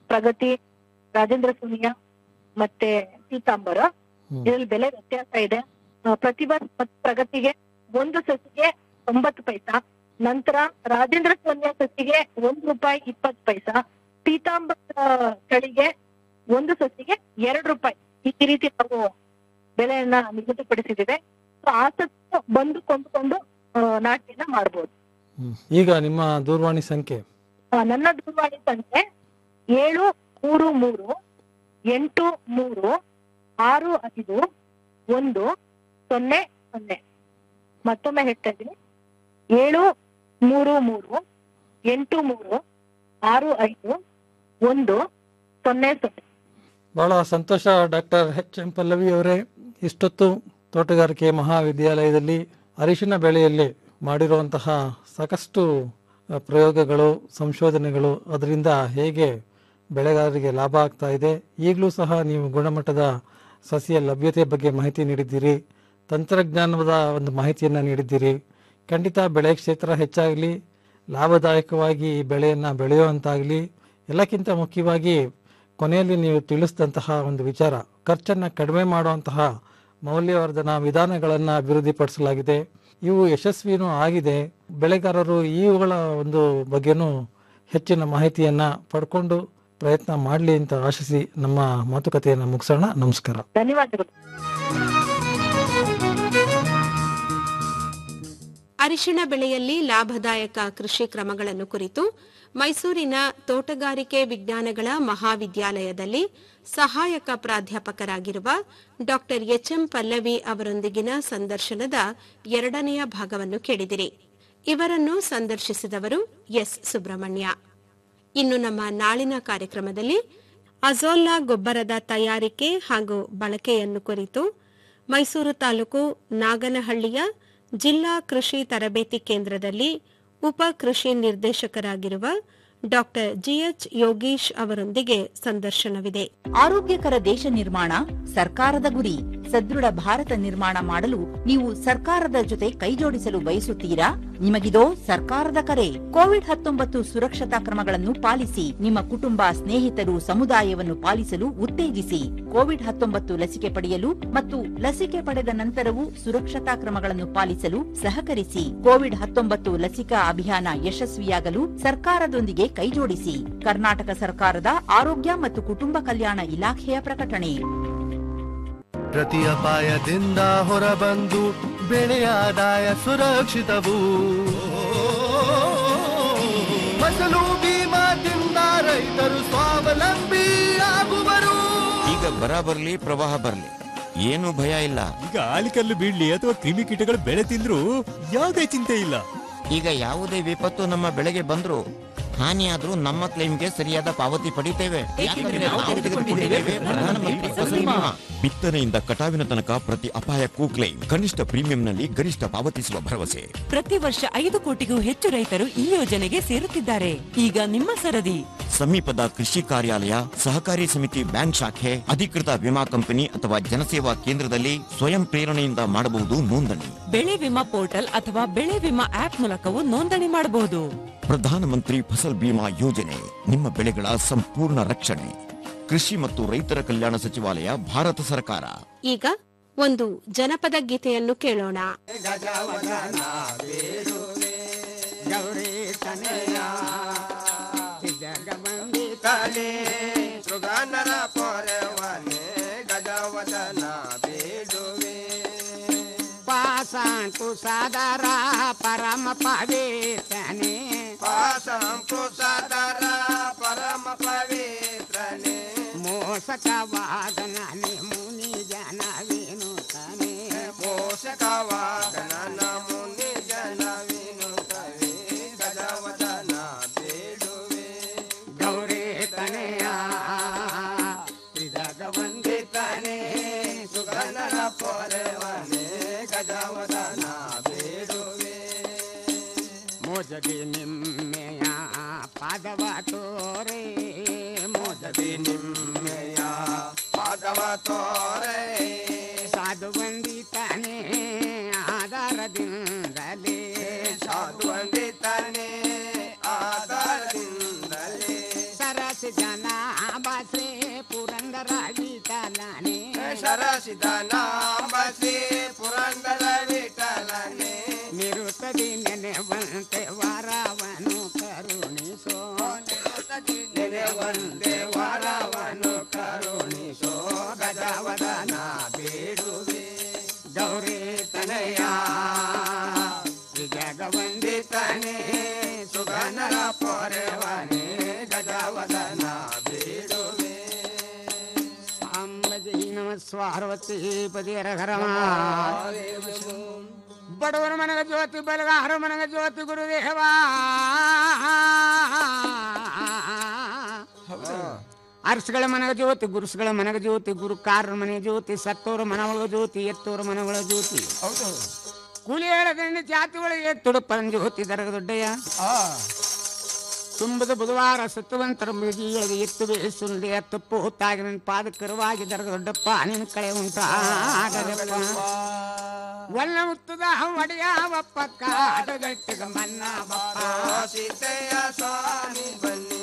ಪ್ರಗತಿ ರಾಜೇಂದ್ರ ಸೋನಿಯಾ ಮತ್ತೆ ಪೀತಾಂಬರ ಇದ್ರಲ್ಲಿ ಬೆಲೆ ವ್ಯತ್ಯಾಸ ಇದೆ ಆ, ಪ್ರತಿಭಾ ಮತ್ತು ಪ್ರಗತಿಗೆ ಒಂದು ಸಸಿಗೆ ಒಂಬತ್ತು ಪೈಸಾ ನಂತರ ರಾಜೇಂದ್ರ ಸೋನಿಯಾ ಸಸಿಗೆ ಒಂದು ರೂಪಾಯಿ ಇಪ್ಪತ್ತು ಪೈಸಾ ಪೀತಾಂಬರ ತಳಿಗೆ ಒಂದು ಸಸಿಗೆ ಎರಡು ರೂಪಾಯಿ ಈ ರೀತಿ ನಾವು ಬೆಲೆಯನ್ನ ನಿಗದಿಪಡಿಸಿದ್ದೇವೆ ಸೊ ಆಸಕ್ತಿ ಬಂದು ಕೊಂಡುಕೊಂಡು ಆ, ನಾಟಿಯನ್ನ ಮಾಡ್ಬೋದು ಈಗ ನಿಮ್ಮ ದೂರವಾಣಿ ಸಂಖ್ಯೆ ಆ, ನನ್ನ ದೂರವಾಣಿ ಸಂಖ್ಯೆ ಏಳು ಮೂರು ಮೂರು ಎಂಟು ಮೂರು ಆರು ಐದು ಒಂದು ಸೊನ್ನೆ ಸೊನ್ನೆ ಮತ್ತೊಮ್ಮೆ ಹೇಳ್ತಾ ಇದ್ದೀನಿ ಏಳು ಮೂರು ಮೂರು ಎಂಟು ಮೂರು ಆರು ಐದು ಒಂದು ಸೊನ್ನೆ ಸೊನ್ನೆ ಬಹಳ ಸಂತೋಷ ಡಾಕ್ಟರ್ ಎಚ್ ಎಂ ಪಲ್ಲವಿ ಅವರೇ ಇಷ್ಟೊತ್ತು ತೋಟಗಾರಿಕೆ ಮಹಾವಿದ್ಯಾಲಯದಲ್ಲಿ ಅರಿಶಿನ ಬೆಳೆಯಲ್ಲಿ ಮಾಡಿರುವಂತಹ ಸಾಕಷ್ಟು ಅ, ಪ್ರಯೋಗಗಳು ಸಂಶೋಧನೆಗಳು ಅದರಿಂದ ಹೇಗೆ ಬೆಳೆಗಾರರಿಗೆ ಲಾಭ ಆಗ್ತಾ ಇದೆ ಈಗಲೂ ಸಹ ನೀವು ಗುಣಮಟ್ಟದ ಸಸಿಯ ಲಭ್ಯತೆ ಬಗ್ಗೆ ಮಾಹಿತಿ ನೀಡಿದ್ದೀರಿ ತಂತ್ರಜ್ಞಾನದ ಒಂದು ಮಾಹಿತಿಯನ್ನು ನೀಡಿದ್ದೀರಿ ಖಂಡಿತ ಬೆಳೆ ಕ್ಷೇತ್ರ ಹೆಚ್ಚಾಗಲಿ ಲಾಭದಾಯಕವಾಗಿ ಈ ಬೆಳೆಯನ್ನು ಬೆಳೆಯುವಂತಾಗಲಿ ಎಲ್ಲಕ್ಕಿಂತ ಮುಖ್ಯವಾಗಿ ಕೊನೆಯಲ್ಲಿ ನೀವು ತಿಳಿಸಿದಂತಹ ಒಂದು ವಿಚಾರ ಖರ್ಚನ್ನು ಕಡಿಮೆ ಮಾಡುವಂತಹ ಮೌಲ್ಯವರ್ಧನ ವಿಧಾನಗಳನ್ನು ಅಭಿವೃದ್ಧಿಪಡಿಸಲಾಗಿದೆ ಇವು ಯಶಸ್ವಿನೂ ಆಗಿದೆ ಬೆಳೆಗಾರರು ಇವುಗಳ ಒಂದು ಬಗ್ಗೆನೂ ಹೆಚ್ಚಿನ ಮಾಹಿತಿಯನ್ನು ಪಡ್ಕೊಂಡು ಪ್ರಯತ್ನ ಮಾಡಲಿ ಅಂತ ಆಶಿಸಿ ನಮ್ಮ ಮಾತುಕತೆಯನ್ನು ಮುಗಿಸೋಣ ನಮಸ್ಕಾರ ಧನ್ಯವಾದಗಳು ಅರಿಶಿಣ ಬೆಳೆಯಲ್ಲಿ ಲಾಭದಾಯಕ ಕೃಷಿ ಕ್ರಮಗಳನ್ನು ಕುರಿತು ಮೈಸೂರಿನ ತೋಟಗಾರಿಕೆ ವಿಜ್ಞಾನಗಳ ಮಹಾವಿದ್ಯಾಲಯದಲ್ಲಿ ಸಹಾಯಕ ಪ್ರಾಧ್ಯಾಪಕರಾಗಿರುವ ಡಾ ಎಚ್ಎಂ ಪಲ್ಲವಿ ಅವರೊಂದಿಗಿನ ಸಂದರ್ಶನದ ಎರಡನೆಯ ಭಾಗವನ್ನು ಕೇಳಿದಿರಿ ಇವರನ್ನು ಸಂದರ್ಶಿಸಿದವರು ಎಸ್ ಸುಬ್ರಹ್ಮಣ್ಯ ಇನ್ನು ನಮ್ಮ ನಾಳಿನ ಕಾರ್ಯಕ್ರಮದಲ್ಲಿ ಅಜೋಲ್ಲಾ ಗೊಬ್ಬರದ ತಯಾರಿಕೆ ಹಾಗೂ ಬಳಕೆಯನ್ನು ಕುರಿತು ಮೈಸೂರು ತಾಲೂಕು ನಾಗನಹಳ್ಳಿಯ ಜಿಲ್ಲಾ ಕೃಷಿ ತರಬೇತಿ ಕೇಂದ್ರದಲ್ಲಿ ಉಪ ಕೃಷಿ ನಿರ್ದೇಶಕರಾಗಿರುವ ಡಾಕ್ಟರ್ ಜಿಎಚ್ ಯೋಗೀಶ್ ಅವರೊಂದಿಗೆ ಸಂದರ್ಶನವಿದೆ ಆರೋಗ್ಯಕರ ದೇಶ ನಿರ್ಮಾಣ ಸರ್ಕಾರದ ಗುರಿ ಸದೃಢ ಭಾರತ ನಿರ್ಮಾಣ ಮಾಡಲು ನೀವು ಸರ್ಕಾರದ ಜೊತೆ ಕೈಜೋಡಿಸಲು ಬಯಸುತ್ತೀರಾ ನಿಮಗಿದೋ ಸರ್ಕಾರದ ಕರೆ ಕೋವಿಡ್ ಹತ್ತೊಂಬತ್ತು ಸುರಕ್ಷತಾ ಕ್ರಮಗಳನ್ನು ಪಾಲಿಸಿ ನಿಮ್ಮ ಕುಟುಂಬ ಸ್ನೇಹಿತರು ಸಮುದಾಯವನ್ನು ಪಾಲಿಸಲು ಉತ್ತೇಜಿಸಿ ಕೋವಿಡ್ ಹತ್ತೊಂಬತ್ತು ಲಸಿಕೆ ಪಡೆಯಲು ಮತ್ತು ಲಸಿಕೆ ಪಡೆದ ನಂತರವೂ ಸುರಕ್ಷತಾ ಕ್ರಮಗಳನ್ನು ಪಾಲಿಸಲು ಸಹಕರಿಸಿ ಕೋವಿಡ್ ಹತ್ತೊಂಬತ್ತು ಲಸಿಕಾ ಅಭಿಯಾನ ಯಶಸ್ವಿಯಾಗಲು ಸರ್ಕಾರದೊಂದಿಗೆ ಕೈಜೋಡಿಸಿ ಕರ್ನಾಟಕ ಸರ್ಕಾರದ ಆರೋಗ್ಯ ಮತ್ತು ಕುಟುಂಬ ಕಲ್ಯಾಣ ಇಲಾಖೆಯ ಪ್ರಕಟಣೆ ಪ್ರತಿ ಅಪಾಯದಿಂದ ಹೊರಬಂದು ಬೆಳೆಯ ಆದಾಯ ಸುರಕ್ಷಿತವು ಫಸಲು ಬೀಮಾದಿಂದ ರೈತರು ಸ್ವಾವಲಂಬಿ ಆಗುವರು ಈಗ ಬರ ಬರ್ಲಿ ಪ್ರವಾಹ ಬರ್ಲಿ ಏನು ಭಯ ಇಲ್ಲ ಈಗ ಆಲಿಕಲ್ಲು ಬೀಳ್ಲಿ ಅಥವಾ ಕ್ರಿಮಿಕೀಟಗಳು ಬೆಳೆ ತಿಂದ್ರು ಯಾವುದೇ ಚಿಂತೆ ಇಲ್ಲ ಈಗ ಯಾವುದೇ ವಿಪತ್ತು ನಮ್ಮ ಬೆಳೆಗೆ ಬಂದ್ರು ಹಾನಿಯಾದ್ರೂ ನಮ್ಮ ಕ್ಲೈಮ್ಗೆ ಸರಿಯಾದ ಪಾವತಿ ಪಡಿತೇವೆ ಯಾಕಂದ್ರೆ ನಾವು ತೆಗೆದುಕೊಂಡಿದ್ದೇವೆ ಪ್ರಧಾನಮಂತ್ರಿ ಫಸಲ್ ಬಿಮಾ. ಬಿತ್ತನೆಯಿಂದ ಕಟಾವಿನ ತನಕ ಪ್ರತಿ ಅಪಾಯಕ್ಕೂ ಕ್ಲೈಮ್ ಕನಿಷ್ಠ ಪ್ರೀಮಿಯಂನಲ್ಲಿ ಗರಿಷ್ಠ ಪಾವತಿಸುವ ಭರವಸೆ ಪ್ರತಿ ವರ್ಷ ಐದು ಕೋಟಿಗೂ ಹೆಚ್ಚು ರೈತರು ಈ ಯೋಜನೆಗೆ ಸೇರುತ್ತಿದ್ದಾರೆ ಈಗ ನಿಮ್ಮ ಸರದಿ ಸಮೀಪದ ಕೃಷಿ ಕಾರ್ಯಾಲಯ ಸಹಕಾರಿ ಸಮಿತಿ ಬ್ಯಾಂಕ್ ಶಾಖೆ ಅಧಿಕೃತ ವಿಮಾ ಕಂಪನಿ ಅಥವಾ ಜನಸೇವಾ ಕೇಂದ್ರದಲ್ಲಿ ಸ್ವಯಂ ಪ್ರೇರಣೆಯಿಂದ ಮಾಡಬಹುದು ನೋಂದಣಿ ಬೆಳೆ ವಿಮಾ ಪೋರ್ಟಲ್ ಅಥವಾ ಬೆಳೆ ವಿಮಾ ಆಪ್ ಮೂಲಕವೂ ನೋಂದಣಿ ಮಾಡಬಹುದು ಪ್ರಧಾನಮಂತ್ರಿ ಫಸಲ್ ಬಿಮಾ ಯೋಜನೆ ನಿಮ್ಮ ಬೆಳೆಗಳ ಸಂಪೂರ್ಣ ರಕ್ಷಣೆ ಕೃಷಿ ಮತ್ತು ರೈತರ ಕಲ್ಯಾಣ ಸಚಿವಾಲಯ ಭಾರತ ಸರ್ಕಾರ ಈಗ ಒಂದು ಜನಪದ ಗೀತೆಯನ್ನು ಕೇಳೋಣ ಗೌರಿ ತನೆಯ ಜಗವಂದಿತನೆ ಸುಗಂಧರ ಪೊರೆವನೆ ಗಜವದನ ಬೇಡುವೆ ಪಾಸಂಕು ಸಾದರ ಪರಮ ಪವಿತ್ರನೆ ಪಾಸಂಕು ಸಾದರ ಪರಮ ಪವಿತ್ರನೆ ಮೋಸಕವಾದನೆ ಮುನಿ ಜನ ವಿನುತನೆ ಮೋಸಕವಾದನ ಮುನಿ ಜನ ವಿನುತವೆ ಗಜವದನ ಬೇಡುವೆ ಗೌರಿ ತನೆಯ ವಂದಿತನೆ ಸುಗಂಧರ ಪೊರೆವನೆ ಗಜವದನ ಬೇಡುವೆ ಮೋಜದಿ ನಿಮ್ಮೆಯ ಪಾದವ ತೋರೆ ಮೋಜದಿ ನಿಮ್ಮೆಯ ಪಾದವ ತೋರೆ ಸಾಧು ವಂದಿತನೆ ಆಧಾರದಿಂದಲೇ ಸಾಧು ವಂದಿತನೆ ಆಧಾರದಿಂದಲೇ ಸರಸ ಜನ ಸಿದನಾಮ ಶ್ರೀ ಪುರಂದರ ವಿಠಲನೆ ನಿರುತ್ತದಿ ನೆನೆವಂತೆ ವಾರವನು ಕರುಣಿಸೋ ನೆನೆವಂತೆ ವರವನು ಕರುಣಿಸೋ ಗಜವದನ ಬೇಡುವೆ ಗೌರಿ ತನಯ ಜಗವಂದಿತನೇ ಸುಗನರ ಪೊರೆವನೆ ಗಜವದನ ಬೇಡುವೆ ಸಾಂಬಜಿ ನಮ ಸ್ವಾರ್ವತಿ ಪದಿಯರ ಹರಮ ಬಡವರ ಮನಗ ಜ್ಯೋತಿ ಬಲಗಾರ ಮನಗ ಜ್ಯೋತಿ ಗುರುದೇವ ಅರ್ಸ್ಗಳ ಮನಗ ಜ್ಯೋತಿ ಗುರುಸ್ಗಳ ಮನಗ ಜ್ಯೋತಿ ಗುರುಕಾರರ ಮನೆ ಜ್ಯೋತಿ ಸತ್ತೋರ ಮನಗಳ ಜ್ಯೋತಿ ಎತ್ತೋರ ಮನಗಳ ಜ್ಯೋತಿ ಹೌದು ಕೂಲಿಯರ ದಂಡಿ ಜಾತಿ ಒಳಗೆ ತುಡುಪನ ಜ್ಯೋತಿ ದರಗ ದೊಡ್ಡಯ್ಯ ತುಂಬದ ಬುಧವಾರ ಸತ್ಯವಂತರ ಮುಗಿಯೊಳಗೆ ಎತ್ತು ಬೇಸುಂಡೆಯ ತಪ್ಪು ಹೊತ್ತಾಗಿ ನನ್ನ ಪಾದ ಕರುವಾಗಿ ದರಗ ದೊಡ್ಡಪ್ಪ ನಿನ್ನ ಕಳೆ ಉಂಟಾಗದಪ್ಪ ಒಲ್ಲ ಮುತ್ತದ ಒಡೆಯವಪ್ಪ ಕಾಟಗಟ್ಟಿಗ ಮನ್ನ ಬಪ್ಪ ಸೀತೆಯ ಸ್ವಾಮಿ ಬನ್ನಿ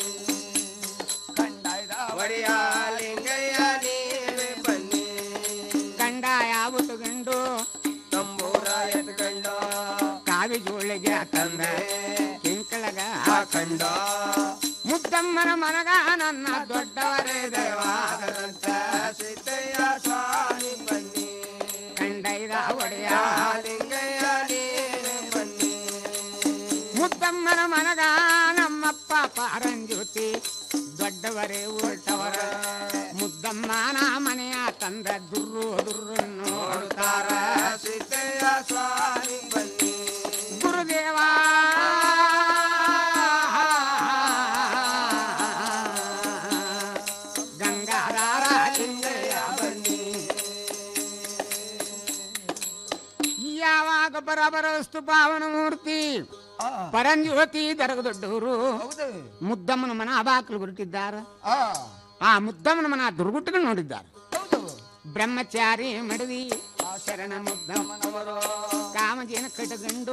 ಕಂಡಾಯ್ದ ಒಡೆಯ ಲಿಂಗಯ್ಯ ನೀವೇ ಬನ್ನಿ ಗಂಡ ಯಾವುದು ಗಂಡು ತಂಬೂರ ಎತ್ಕಂಡು ಕಾವಿ ಜೋಳಿಗೆ ತಂದ ಕಿಂಕಳಗ ಹಾಕಂಡ ಮುದ್ದಮ್ಮನ ಮನಗ ನನ್ನ ದೊಡ್ಡವರೇ ದೇವಾದರಂತ ಸೀತೆಯ ಸ್ವಾಮಿ ಬನ್ನಿ ಕಂಡೈದ ಒಡೆಯ ಲಿಂಗಯ್ಯ ನೀವೇ ಬನ್ನಿ ಮುದ್ದಮ್ಮನ ಮನಗ ನಮ್ಮಪ್ಪ ಪಾರಂಜ್ಯೋತಿ ದೊಡ್ಡವರೇ ಉಲ್ಟವರ ಮುದ್ದಮ್ಮನ ಮನೆಯ ತಂದ ದುರ್ರು ದುರ್ರು ನೋಡುತ್ತಾರ ಸೀತೆಯ ಸ್ವಾಮಿ ಬನ್ನಿ ಗುರುದೇವ ಗಂಗಾಧಾರ ಲಿಂಗಯ್ಯ ಬನ್ನಿ ಯಾವಾಗ ಬರಬರ ವಸ್ತು ಪಾವನ ಮೂರ್ತಿ ಪರಂಜ್ಯೋತಿ ದರಗ ದೊಡ್ಡವರು ಮುದ್ದಮ್ಮನ ಮನ ಬಾಕಲು ಹೊರಟಿದ್ದಾರ ಆ ಮುದ್ದಮ್ಮನ ಮನ ದುರ್ಗುಟ್ಟಗಳು ನೋಡಿದ್ದಾರೆ ಬ್ರಹ್ಮಚಾರಿ ಮಡವಿ ಶರಣ ಮುದ್ದಮ್ಮನವರು ಕಾಮಜೇನ ಕಟಗಂಡು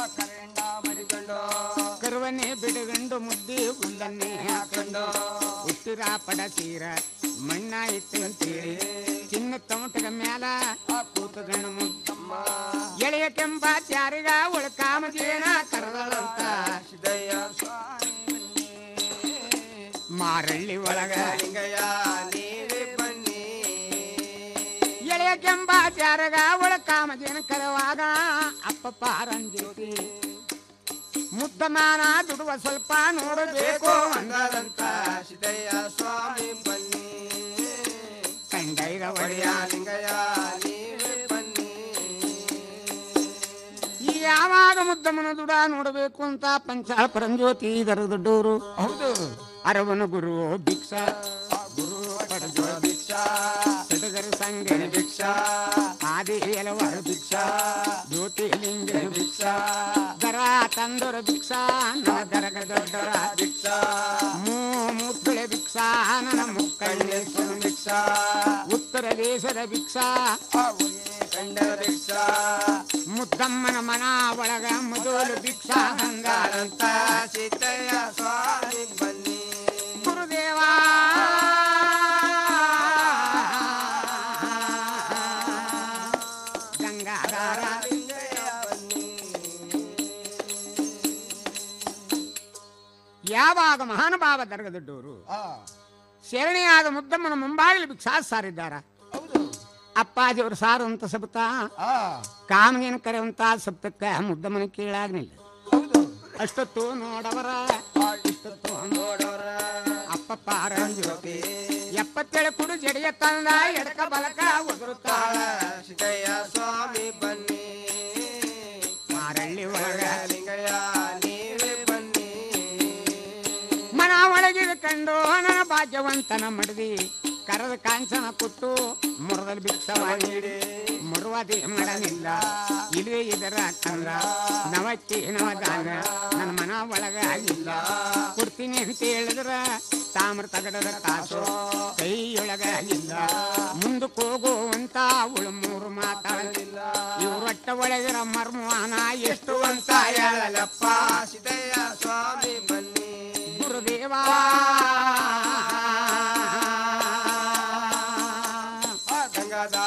ಕರುವನ್ನೇ ಬಿಡಗಂಡು ಮುದ್ದಿ ಹುಲ್ಲನ್ನೇ ಹಾಕೊಂಡು ಹುಟ್ಟಿರ ಪಡಸೀರ ಮಣ್ಣ ಇತ್ತು ಅಂತೇಳಿ ಚಿನ್ನ ತಮಟಗ ಮ್ಯಾಲ ಕೂತಗಂಡು ಮುದ್ದಮ್ಮ ಎಳೆಯ ಕೆಂಪ ಚಾರಿಗ ಒಳ ಕಾಮಜೇನ ಕರದಳಂತ ಸಿದ್ದಯ್ಯ ಸ್ವಾಮಿ ಮಾರಳ್ಳಿ ಒಳಗ ಲಿಂಗಯ್ಯ ನೀವೇ ಬನ್ನಿ ಎಳೆಯ ಕೆಂಪ ಚಾರಗ ಒಳ ಕಾಮಜೇನ ಕರವಾಗ ಅಪ್ಪ ಪಾರಂಜ್ಯೋತಿ ಮುದ್ದಮಾನ ದುಡುವ ಸ್ವಲ್ಪ ನೋಡಬೇಕು ಅಂದದಂತ ಸಿದ್ದಯ್ಯ ಸ್ವಾಮಿ ಬನ್ನಿ ಕಂಡೈದ ಒಡೆಯ ಒಡೆಯ ಲಿಂಗಯ್ಯ ನೀವೇ ಬನ್ನಿ ಯಾವಾಗ ಮುದ್ದಮ್ಮನ ದುಡ ನೋಡಬೇಕು ಅಂತ ಪಂಚಾಳ ಪರಂಜ್ಯೋತಿ ದರ ದೊಡ್ಡವರು ಹೌದು ಅರವನ ಗುರು ಭಿಕ್ಷಾ ಗುರು ಪಡೆದ ಭಿಕ್ಷಾ ಸಡಗರ ಸಂಗನ ಭಿಕ್ಷಾ ಆದಿ ಎಲವರ ಭಿಕ್ಷಾ ಜ್ಯೋತಿಲಿಂಗ ಭಿಕ್ಷಾ ದರ ತಂದೊರ ಭಿಕ್ಷಾ ನನ್ನ ದರಗ ದೊಡ್ಡರ ಭಿಕ್ಷಾ ಮೂ ಮುತ್ತಳೆ ಭಿಕ್ಷಾ ನನ್ನ ಮುಕ್ಕಣ್ಣೇಶ್ವರ ಭಿಕ್ಷಾ ಉತ್ತರ ದೇಶದ ಭಿಕ್ಷಾ ಕಂಡ ಭಿಕ್ಷಾ ಮುದ್ದಮ್ಮನ ಮನ ಒಳಗ ಮೊದಲು ಭಿಕ್ಷಾ ಬಂಗಾರಂತ ಸಿದ್ದಯ್ಯ ಸ್ವಾಮಿ ಬನ್ನಿ ಗುರುದೇವ ಗಂಗಾಧಾರ ಲಿಂಗಯ್ಯ ಬನ್ನಿ ಯಾವಾಗ ಮಹಾನುಭಾವ ದರ್ಗದೊಡ್ಡವರು ಶರಣಿಯಾದ ಮುದ್ದಮ್ಮನ ಮುಂಬಾಗಿಲು ಭಿಕ್ಷಾ ಸಾರಿದ್ದಾರ ಅಪ್ಪಾಜಿಯವರು ಸಾರು ಅಂತ ಸಬತ ಕಾಮಗೇನ ಕರೆಯುವಂತ ಸಪ್ತಕ್ಕ ಮುದ್ದಮ್ಮನ ಕೇಳಾಗ್ನಿಲ್ಲ ಅಷ್ಟೊತ್ತು ನೋಡವರ ಇಷ್ಟೊತ್ತು ನೋಡೋರ ಅಪ್ಪ ಪಾರಂಜ್ಯೋತಿ ಎಪ್ಪತ್ತೇಳು ಕುಡು ಜಡಿಯ ತಂದ ಎಡಕ ಬಲಕ ಉದುರುತ್ತಾಳ ಸಿದ್ದಯ್ಯ ಸ್ವಾಮಿ ಬನ್ನಿ ಮಾರಳ್ಳಿ ಒಳಗ ಲಿಂಗಯ್ಯ ನೀವೇ ಬನ್ನಿ ಮನ ಒಳಗಿದ ಕಂಡು ನನ್ನ ಭಾಗ್ಯವಂತನ ಮಡದಿ ಕರದ ಕಾಂಚನ ಕೊಟ್ಟು ಮುರದಲ್ಲಿ ಭಿಕ್ಷವ ನೀಡಿ ಮುರುವದಿ ಮಾಡಲಿಲ್ಲ ಇಲ್ಲೇ ಇದರ ಕಂದ ನವಕ್ಕಿ ನವದಾನ ನನ್ನ ಮನ ಒಳಗಾಗಿಲ್ಲ ಕೊಡ್ತೀನಿ ಅಂತ ಹೇಳಿದ್ರ ತಾಮ್ರ ತಗಡದ ಕಾಸು ಕೈಯೊಳಗಾಗಿಲ್ಲ ಮುಂದಕ್ಕೆ ಹೋಗುವಂತ ಅವಳು ಮೂರು ಮಾತಾಡಲಿಲ್ಲ ಇವ್ರೊಟ್ಟ ಒಳಗಿರ ಮರ್ಮವಾನ ಎಷ್ಟು ಅಂತ ಹೇಳಲಪ್ಪ ಸಿದ್ದಯ್ಯ ಸ್ವಾಮಿ ಬನ್ನಿ ಗುರುದೇವ ಗಂಗಾಧರ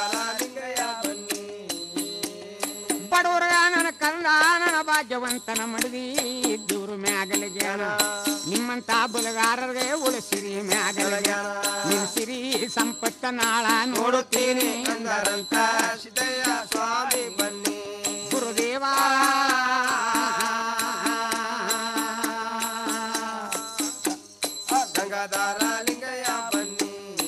ಕಂದ ನನ್ನ ಭಾಗ್ಯವಂತನ ಮಡದಿ ದೇವ್ರ ಮ್ಯಾಗಲ ಜ್ಞಾನ ನಿಮ್ಮಂತ ಬಲಗಾರರಿಗೆ ಉಳಿಸಿರಿ ಮ್ಯಾಗಲ ಜ್ಞಾನ ನಿಲ್ಸಿರಿ ಸಂಪತ್ತ ನಾಳ ನೋಡುತ್ತೀನಿ ಅಂದರಂತ ಸಿದ್ದಯ್ಯ ಸ್ವಾಮಿ ಬನ್ನಿ ಗುರುದೇವ ಗಂಗಾಧಾರ ಲಿಂಗಯ್ಯ ಬನ್ನಿ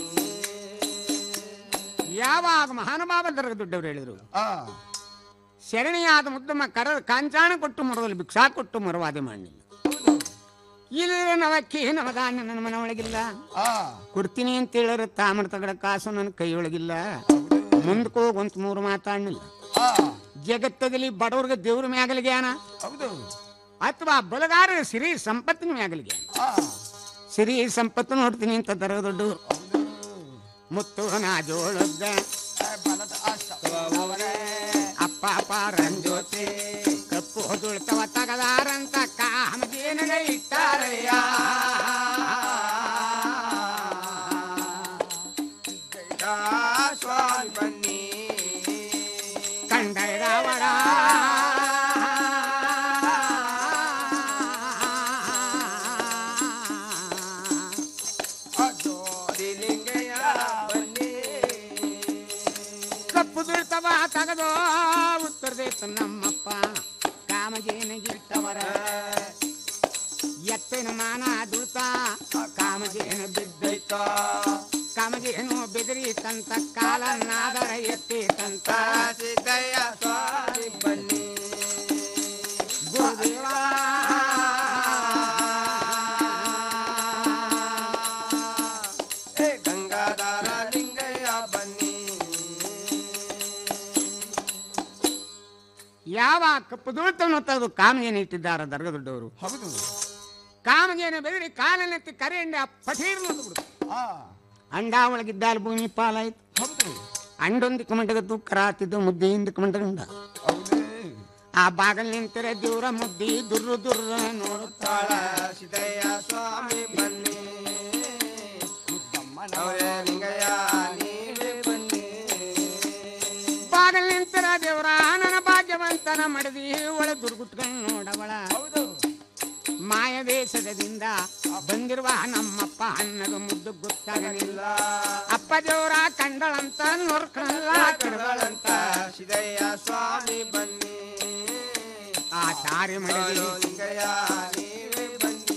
ಯಾವಾಗ ಮಹಾನುಭಾವ ದರ್ಗ ದುಡ್ಡವ್ರು ಹೇಳಿದ್ರು ಶರಣಿಯಾದ ಮುದ್ದಮ್ಮ ಕರ ಕಾಂಚಾಣ ಕೊಟ್ಟು ಮರದಲ್ಲಿ ಭಿಕ್ಷಾ ಕೊಟ್ಟು ಮರವಾದೆ ಮಾಡಲಿಲ್ಲ ಇಲ್ಲಿ ನವಕ್ಕಿ ನವಧಾನ್ಯ ನನ್ನ ಮನ ಒಳಗಿಲ್ಲ ಕೊಡ್ತೀನಿ ಅಂತ ಹೇಳಿದ್ರೆ ತಾಮ್ರ ತಗಡ ಕಾಸು ನನ್ನ ಕೈ ಒಳಗಿಲ್ಲ ಮುಂದಕ್ಕೆ ಹೋಗಂತ ಮೂರು ಮಾತಾಡಲಿಲ್ಲ ಜಗತ್ತದಲ್ಲಿ ಬಡವ್ರಿಗೆ ದೇವ್ರ ಮ್ಯಾಗಲ ಜ್ಞಾನ ಅಥವಾ ಬಲಗಾರರ ಸಿರಿ ಸಂಪತ್ತಿನ ಮ್ಯಾಗಲ ಜ್ಞಾನ ಸಿರಿ ಸಂಪತ್ತು ನೋಡ್ತೀನಿ ಅಂತ ದರ ದೊಡ್ಡ ಮುತ್ತು ನಾ ಜೋಳದ ಅಪ್ಪ ಪಾರಂಜೋತಿ ಕಪ್ಪು ದುಳ್ತವ ತಗದಾರಂತ ಕಾಮದೇನಗ ಇಟ್ಟಾರಯ್ಯ ಸ್ವಾಮಿ ಬನ್ನಿ ಕಂಡರೆ ರಾವಣ ಜೋಡಿ ಲಿಂಗಯ್ಯ ಬನ್ನಿ ಕಪ್ಪು ದುಳ್ತವ ತಗದೋ ಉತ್ತರದೇತ ನಮ್ಮಪ್ಪ ಕಾಮಜೇನಗಿಟ್ಟವರ ಎತ್ತಿನ ಮಾನ ದುಳ್ತ ಕಾಮಜೇನ ಬಿದ್ದೈತ ಕಾಮಜೇನು ಬೆದರಿತಂತ ಕಾಲನ್ನಾದರ ಎತ್ತಿತಂತ ಸಿದ್ದಯ್ಯ ಸ್ವಾಮಿ ಬನ್ನಿ ಗುರುದೇವ ಹೇ ಗಂಗಾಧಾರ ಲಿಂಗಯ್ಯ ಬನ್ನಿ ಯಾವ ಕಪ್ಪು ದುಳ್ತವನ್ನು ತೆಗೆದು ಕಾಮಜೇನ ಇಟ್ಟಿದ್ದಾರ ದರ್ಗ ದೊಡ್ಡವರು ಹೌದು ಕಾಮಜೇನ ಬೆದರಿ ಕಾಲನೆತ್ತಿ ಕರೆಯಂಡೆ ಆ ಪಠೀರ್ನ ಬಿಡು ಅಂಡ ಒಳಗಿದ್ದಾಲ ಭೂಮಿ ಪಾಲಾಯ್ತು ಅಂಡೊಂದು ಕಮಂಡಗ ತೂಕರ ಆತಿದ್ದು ಮುದ್ದೆ ಹಿಂದ ಕಮಂಡಗಂಡ ಆ ಬಾಗಲ್ ನಿಂತಿರ ದೇವ್ರ ಮುದ್ದಿ ದುರ್ರು ದುರ್ರ ನೋಡುತ್ತಾಳ ಸಿದ್ದಯ್ಯ ಸ್ವಾಮಿ ಬನ್ನಿ ಅವರೇ ಲಿಂಗಯ್ಯ ನೀವೇ ಬನ್ನಿ ಬಾಗಲ್ ನಿಂತಿರ ದೇವ್ರ ನನ್ನ ಭಾಗ್ಯವಂತನ ಮಡದಿ ಒಳ ದುರ್ಗುಟ್ಕೊಂಡು ನೋಡವಳ ಮಾಯ ದೇಶದಿಂದ ಬಂದಿರುವ ನಮ್ಮಪ್ಪ ಅನ್ನದ ಮುದ್ದು ಗೊತ್ತಾಗಲಿಲ್ಲ ಅಪ್ಪ ದೇವ್ರ ಕಂಡಳಂತ ನೋಡ್ಕೊಳ್ಳ ಕಡಗಳಂತ ಸಿದ್ದಯ್ಯ ಸ್ವಾಮಿ ಬನ್ನಿ ಆ ಸಾರಿ ಮಡದಿ ಅವರೇ ಲಿಂಗಯ್ಯ ನೀವೇ ಬನ್ನಿ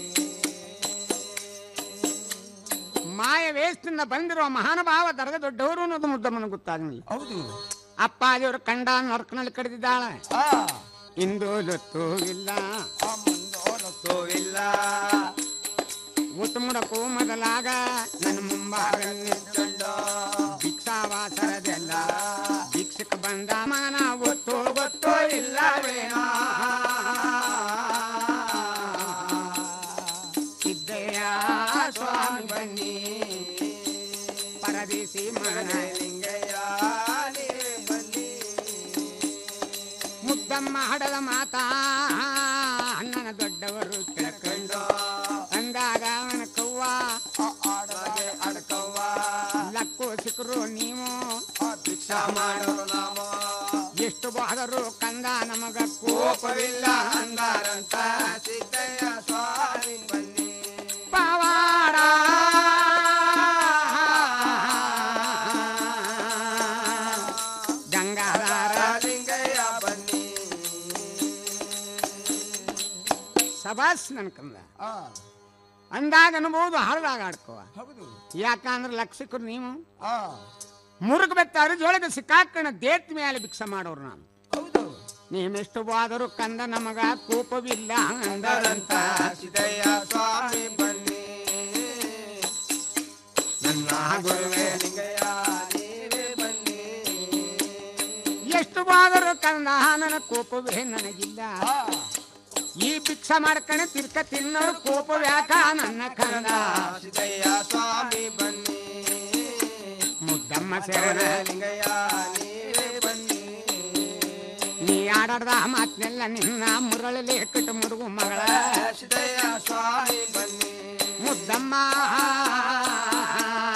ಮಾಯ ವೇಷದಿಂದ ಬಂದಿರುವ ಮಹಾನುಭಾವ ದರ್ಗ ದೊಡ್ಡವರು ಅನ್ನೋದು ಮುದ್ದಮ್ಮನ ಗೊತ್ತಾಗಲಿಲ್ಲ ಹೌದು ಅಪ್ಪ ದೇವ್ರ ಕಂಡ ನರ್ಕನಲ್ಲಿ ಕಡಿದಿದ್ದಾಳೆ ಇಂದು ಲೊತ್ತು ಇಲ್ಲ ತೋವಿಲ್ಲ ಮುತ್ತುಮುಡಕು ಮೊದಲಾಗ ನನ್ನ ಮುಂಭಾಗ ನಿಂತ್ಕೊಂಡು ಭಿಕ್ಷಾವಾಸರದೆಲ್ಲ ಭಿಕ್ಷಕ ಬಂದ ಮಾನ ಒತ್ತು ಗೊತ್ತೋ ಇಲ್ಲವೇನೋ ಸಿದ್ದಯ್ಯ ಸ್ವಾಮಿ ಬನ್ನಿ ಪರದೇಶಿ ಮಗನ ಲಿಂಗಯ್ಯ ನೀವೇ ಬನ್ನಿ ಮುದ್ದಮ್ಮ ಹಡದ ಮಾತಾ ಅಣ್ಣನ ದೊಡ್ಡವರು ಕೇಳ್ಕೊಂಡು ಅಂದಾಗ ಅವನ ಕವ್ವ ಆಡದೆ ಅಡ್ಕವ್ವ ಲಕ್ಕು ಸಿಕ್ಕರು ನೀವು ಭಿಕ್ಷಾ ಮಾಡೋರು ನಾವು ಎಷ್ಟು ಬಾದರು ಕಂದ ನಮಗ ಕೋಪವಿಲ್ಲ ಅಂದಾರಂತ ಸಿದ್ದಯ್ಯ ಸ್ವಾಮಿ ಬನ್ನಿ ಪವಾಡ ಗಂಗಾಧಾರ ಲಿಂಗಯ್ಯ ಬನ್ನಿ ಸಬಾಸ್ ನನ್ ಕಂದ ಅಂದಾಗ ಅನ್ಬೋದು ಹಳದಾಗ ಆಡ್ಕೋ ಹೌದು ಯಾಕಂದ್ರೆ ಲಕ್ಷಕರು ನೀವು ಮುರುಗ ಬೆತ್ತಾರು ಜೋಳದ ಸಿಕ್ಕಾಕಣ ದೇತ್ ಮೇಲೆ ಭಿಕ್ಷೆ ಮಾಡೋರು ನಾನು ನೀವೆಷ್ಟು ಬಾದರೂ ಕಂದ ನಮಗ ಕೋಪವಿಲ್ಲ ಅಂದರಂತ ಸಿದ್ದಯ್ಯ ಸ್ವಾಮಿ ಬನ್ನಿ ನನ್ನ ಗುರುವೇ ಲಿಂಗಯ್ಯ ನೀವೇ ಬನ್ನಿ ಎಷ್ಟು ಬಾದರೂ ಕಂದ ನನ್ನ ಕೋಪವೇ ನನಗಿಲ್ಲ ಈ ಭಿಕ್ಷೆ ಮಾಡ್ಕಣೆ ತಿರ್ಕ ತಿನ್ನೋರು ಕೋಪವ್ಯಾಕ ನನ್ನ ಕಂದ ಸಿದ್ದಯ್ಯ ಸ್ವಾಮಿ ಬನ್ನಿ ಮುದ್ದಮ್ಮ ಸೇರ ಲಿಂಗಯ್ಯ ನೀವೇ ಬನ್ನಿ ನೀ ಆಡಾಡ್ದ ಮಾತ್ನೆಲ್ಲ ನಿನ್ನ ಮುರಳಲಿ ಕಟ್ಟು ಮುರುಗು ಮಗಳ ಸಿದ್ದಯ್ಯ ಸ್ವಾಮಿ ಬನ್ನಿ ಮುದ್ದಮ್ಮ